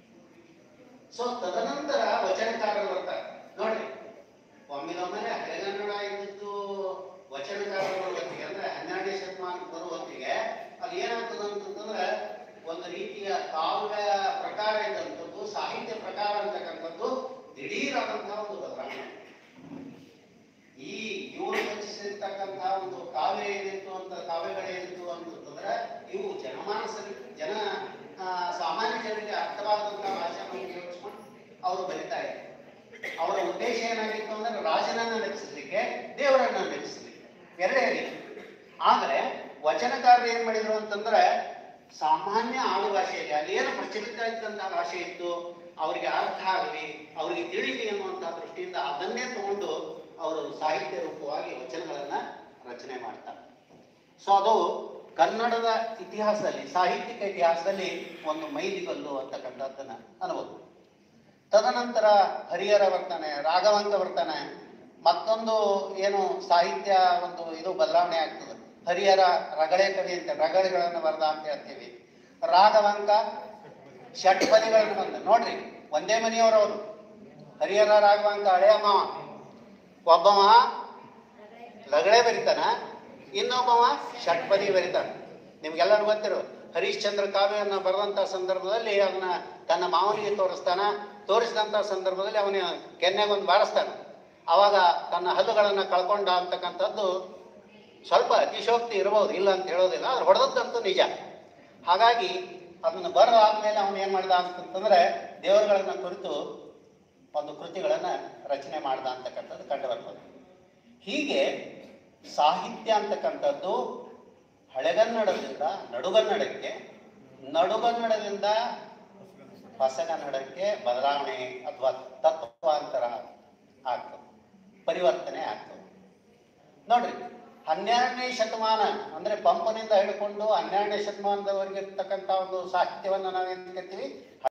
ಸೊ ತದನಂತರ ವಚನಕಾರರು ಬರ್ತಾರೆ ನೋಡ್ರಿ ಒಮ್ಮಿನೊಮ್ಮೆಲೆ ಹಳೆಗನ್ನಡ ಇದ್ದದ್ದು ವಚನಕಾರರು ಬರುವ ಹೊತ್ತಿಗೆ ಅಂದ್ರೆ ಹನ್ನೆರಡನೇ ಶತಮಾನಕ್ಕೆ ಬರುವ ಹೊತ್ತಿಗೆ ಅದು ಏನಾಗ್ತದೆ ಅಂತಂದ್ರೆ ಒಂದು ರೀತಿಯ ಕಾವ್ಯ ಪ್ರಕಾರ ಇದ್ದಂಥದ್ದು ಸಾಹಿತ್ಯ ಪ್ರಕಾರ ಅಂತಕ್ಕಂಥದ್ದು ದಿಢೀರಾದಂತಹ ಒಂದು ಬದಲಾವಣೆ ಈ ಇವರು ರಚಿಸಿರ್ತಕ್ಕಂತಹ ಒಂದು ಕಾವ್ಯ ಏನಿತ್ತು ಅಂತ ಕಾವ್ಯಗಳೇನಿತ್ತು ಅಂತಂದ್ರೆ ಇವು ಜನಮಾನಸ ಜನ ಆ, ಸಾಮಾನ್ಯ ಜನರಿಗೆ ಅರ್ಥವಾದಂತಹ ಭಾಷೆಯನ್ನು ಉಪಯೋಗಿಸ್ಕೊಂಡು ಅವರು ಬರಿತಾ ಇದ್ರು ಅವರ ಉದ್ದೇಶ ಏನಾಗಿತ್ತು ಅಂದ್ರೆ ರಾಜನನ್ನ ರಚಿಸಲಿಕ್ಕೆ ದೇವರನ್ನ ರಚಿಸಲಿಕ್ಕೆ ಎರಡೇ ರೀತಿ ಆದ್ರೆ ವಚನಕಾರರು ಏನ್ ಮಾಡಿದ್ರು ಅಂತಂದ್ರೆ ಸಾಮಾನ್ಯ ಆಡು ಭಾಷೆಯಲ್ಲಿ ಅಲ್ಲಿ ಏನು ಪ್ರಚಲಿತ ಇದ್ದಂತಹ ಭಾಷೆ ಇತ್ತು ಅವರಿಗೆ ಅರ್ಥ ಆಗಲಿ ಅವರಿಗೆ ತಿಳಿಲಿ ಅನ್ನುವಂತಹ ದೃಷ್ಟಿಯಿಂದ ಅದನ್ನೇ ತಗೊಂಡು ಅವರು ಸಾಹಿತ್ಯ ರೂಪವಾಗಿ ವಚನಗಳನ್ನ ರಚನೆ ಮಾಡ್ತಾರೆ ಸೊ ಅದು ಕನ್ನಡದ ಇತಿಹಾಸದಲ್ಲಿ ಸಾಹಿತ್ಯಿಕ ಇತಿಹಾಸದಲ್ಲಿ ಒಂದು ಮೈಲಿಗಲ್ಲು ಅಂತಕ್ಕಂಥದ್ದನ್ನ ಅನ್ಬೋದು ತದನಂತರ ಹರಿಹರ ಬರ್ತಾನೆ ರಾಘವಂತ ಬರ್ತಾನೆ ಮತ್ತೊಂದು ಏನು ಸಾಹಿತ್ಯ ಒಂದು ಇದು ಬದಲಾವಣೆ ಆಗ್ತದೆ ಹರಿಹರ ರಗಳೆ ಕವಿ ಅಂತ ರಗಳೆಗಳನ್ನು ಬರೆದ ಅಂತ ಹೇಳ್ತೀವಿ ರಾಘವಂಕ ಷಟ್ಪದಿಗಳನ್ನು ಬಂದ ನೋಡ್ರಿ ಒಂದೇ ಮನೆಯವರವರು ಹರಿಹರ ರಾಘವಂಕ ಹಳೆಯ ಮಾವ ಒಬ್ಬವ ಲಗಳೆ ಬರಿತಾನ ಇನ್ನೊಬ್ಬವ ಷಟ್ಪದಿ ಬರಿತಾನ ನಿಮ್ಗೆಲ್ಲರೂ ಗೊತ್ತಿರೋ ಹರಿಶ್ಚಂದ್ರ ಕಾವ್ಯವನ್ನು ಬರೆದಂತ ಸಂದರ್ಭದಲ್ಲಿ ಅವನ ತನ್ನ ಮಾವನಿಗೆ ತೋರಿಸ್ತಾನ ತೋರಿಸಿದಂತ ಸಂದರ್ಭದಲ್ಲಿ ಅವನ ಕೆನ್ನೆಗೊಂದು ಬಾರಿಸ್ತಾನ ಅವಾಗ ತನ್ನ ಹಲ್ಲುಗಳನ್ನು ಕಳ್ಕೊಂಡ ಅಂತಕ್ಕಂಥದ್ದು ಸ್ವಲ್ಪ ಅತಿಶೋಕ್ತಿ ಇರಬಹುದು ಇಲ್ಲ ಅಂತ ಹೇಳೋದಿಲ್ಲ ಆದ್ರೆ ಹೊಡೆದದ್ದಂತೂ ನಿಜ ಹಾಗಾಗಿ ಅದನ್ನು ಬರೆದಾದ್ಮೇಲೆ ಅವನು ಏನು ಮಾಡ್ದ ಅಂತಂತಂದ್ರೆ ದೇವರುಗಳನ್ನ ಕುರಿತು ಒಂದು ಕೃತಿಗಳನ್ನ ರಚನೆ ಮಾಡ್ದ ಅಂತಕ್ಕಂಥದ್ದು ಕಂಡು ಬರ್ತದೆ ಹೀಗೆ ಸಾಹಿತ್ಯ ಅಂತಕ್ಕಂಥದ್ದು ಹಳೆಗನ್ನಡದಿಂದ ನಡುಗನ್ನಡಕ್ಕೆ ನಡುಗನ್ನಡದಿಂದ ಹೊಸಗನ್ನಡಕ್ಕೆ ಬದಲಾವಣೆ ಅಥವಾ ತತ್ವ ಪರಿವರ್ತನೆ ಆಗ್ತವೆ ನೋಡ್ರಿ ಹನ್ನೆರಡನೇ ಶತಮಾನ ಅಂದ್ರೆ ಪಂಪನಿಂದ ಹಿಡ್ಕೊಂಡು ಹನ್ನೆರಡನೇ ಶತಮಾನದವರೆಗೆ ಇರ್ತಕ್ಕಂಥ ಒಂದು ಸಾಹಿತ್ಯವನ್ನು ನಾವು ಏನ್ ಕರಿತೀವಿ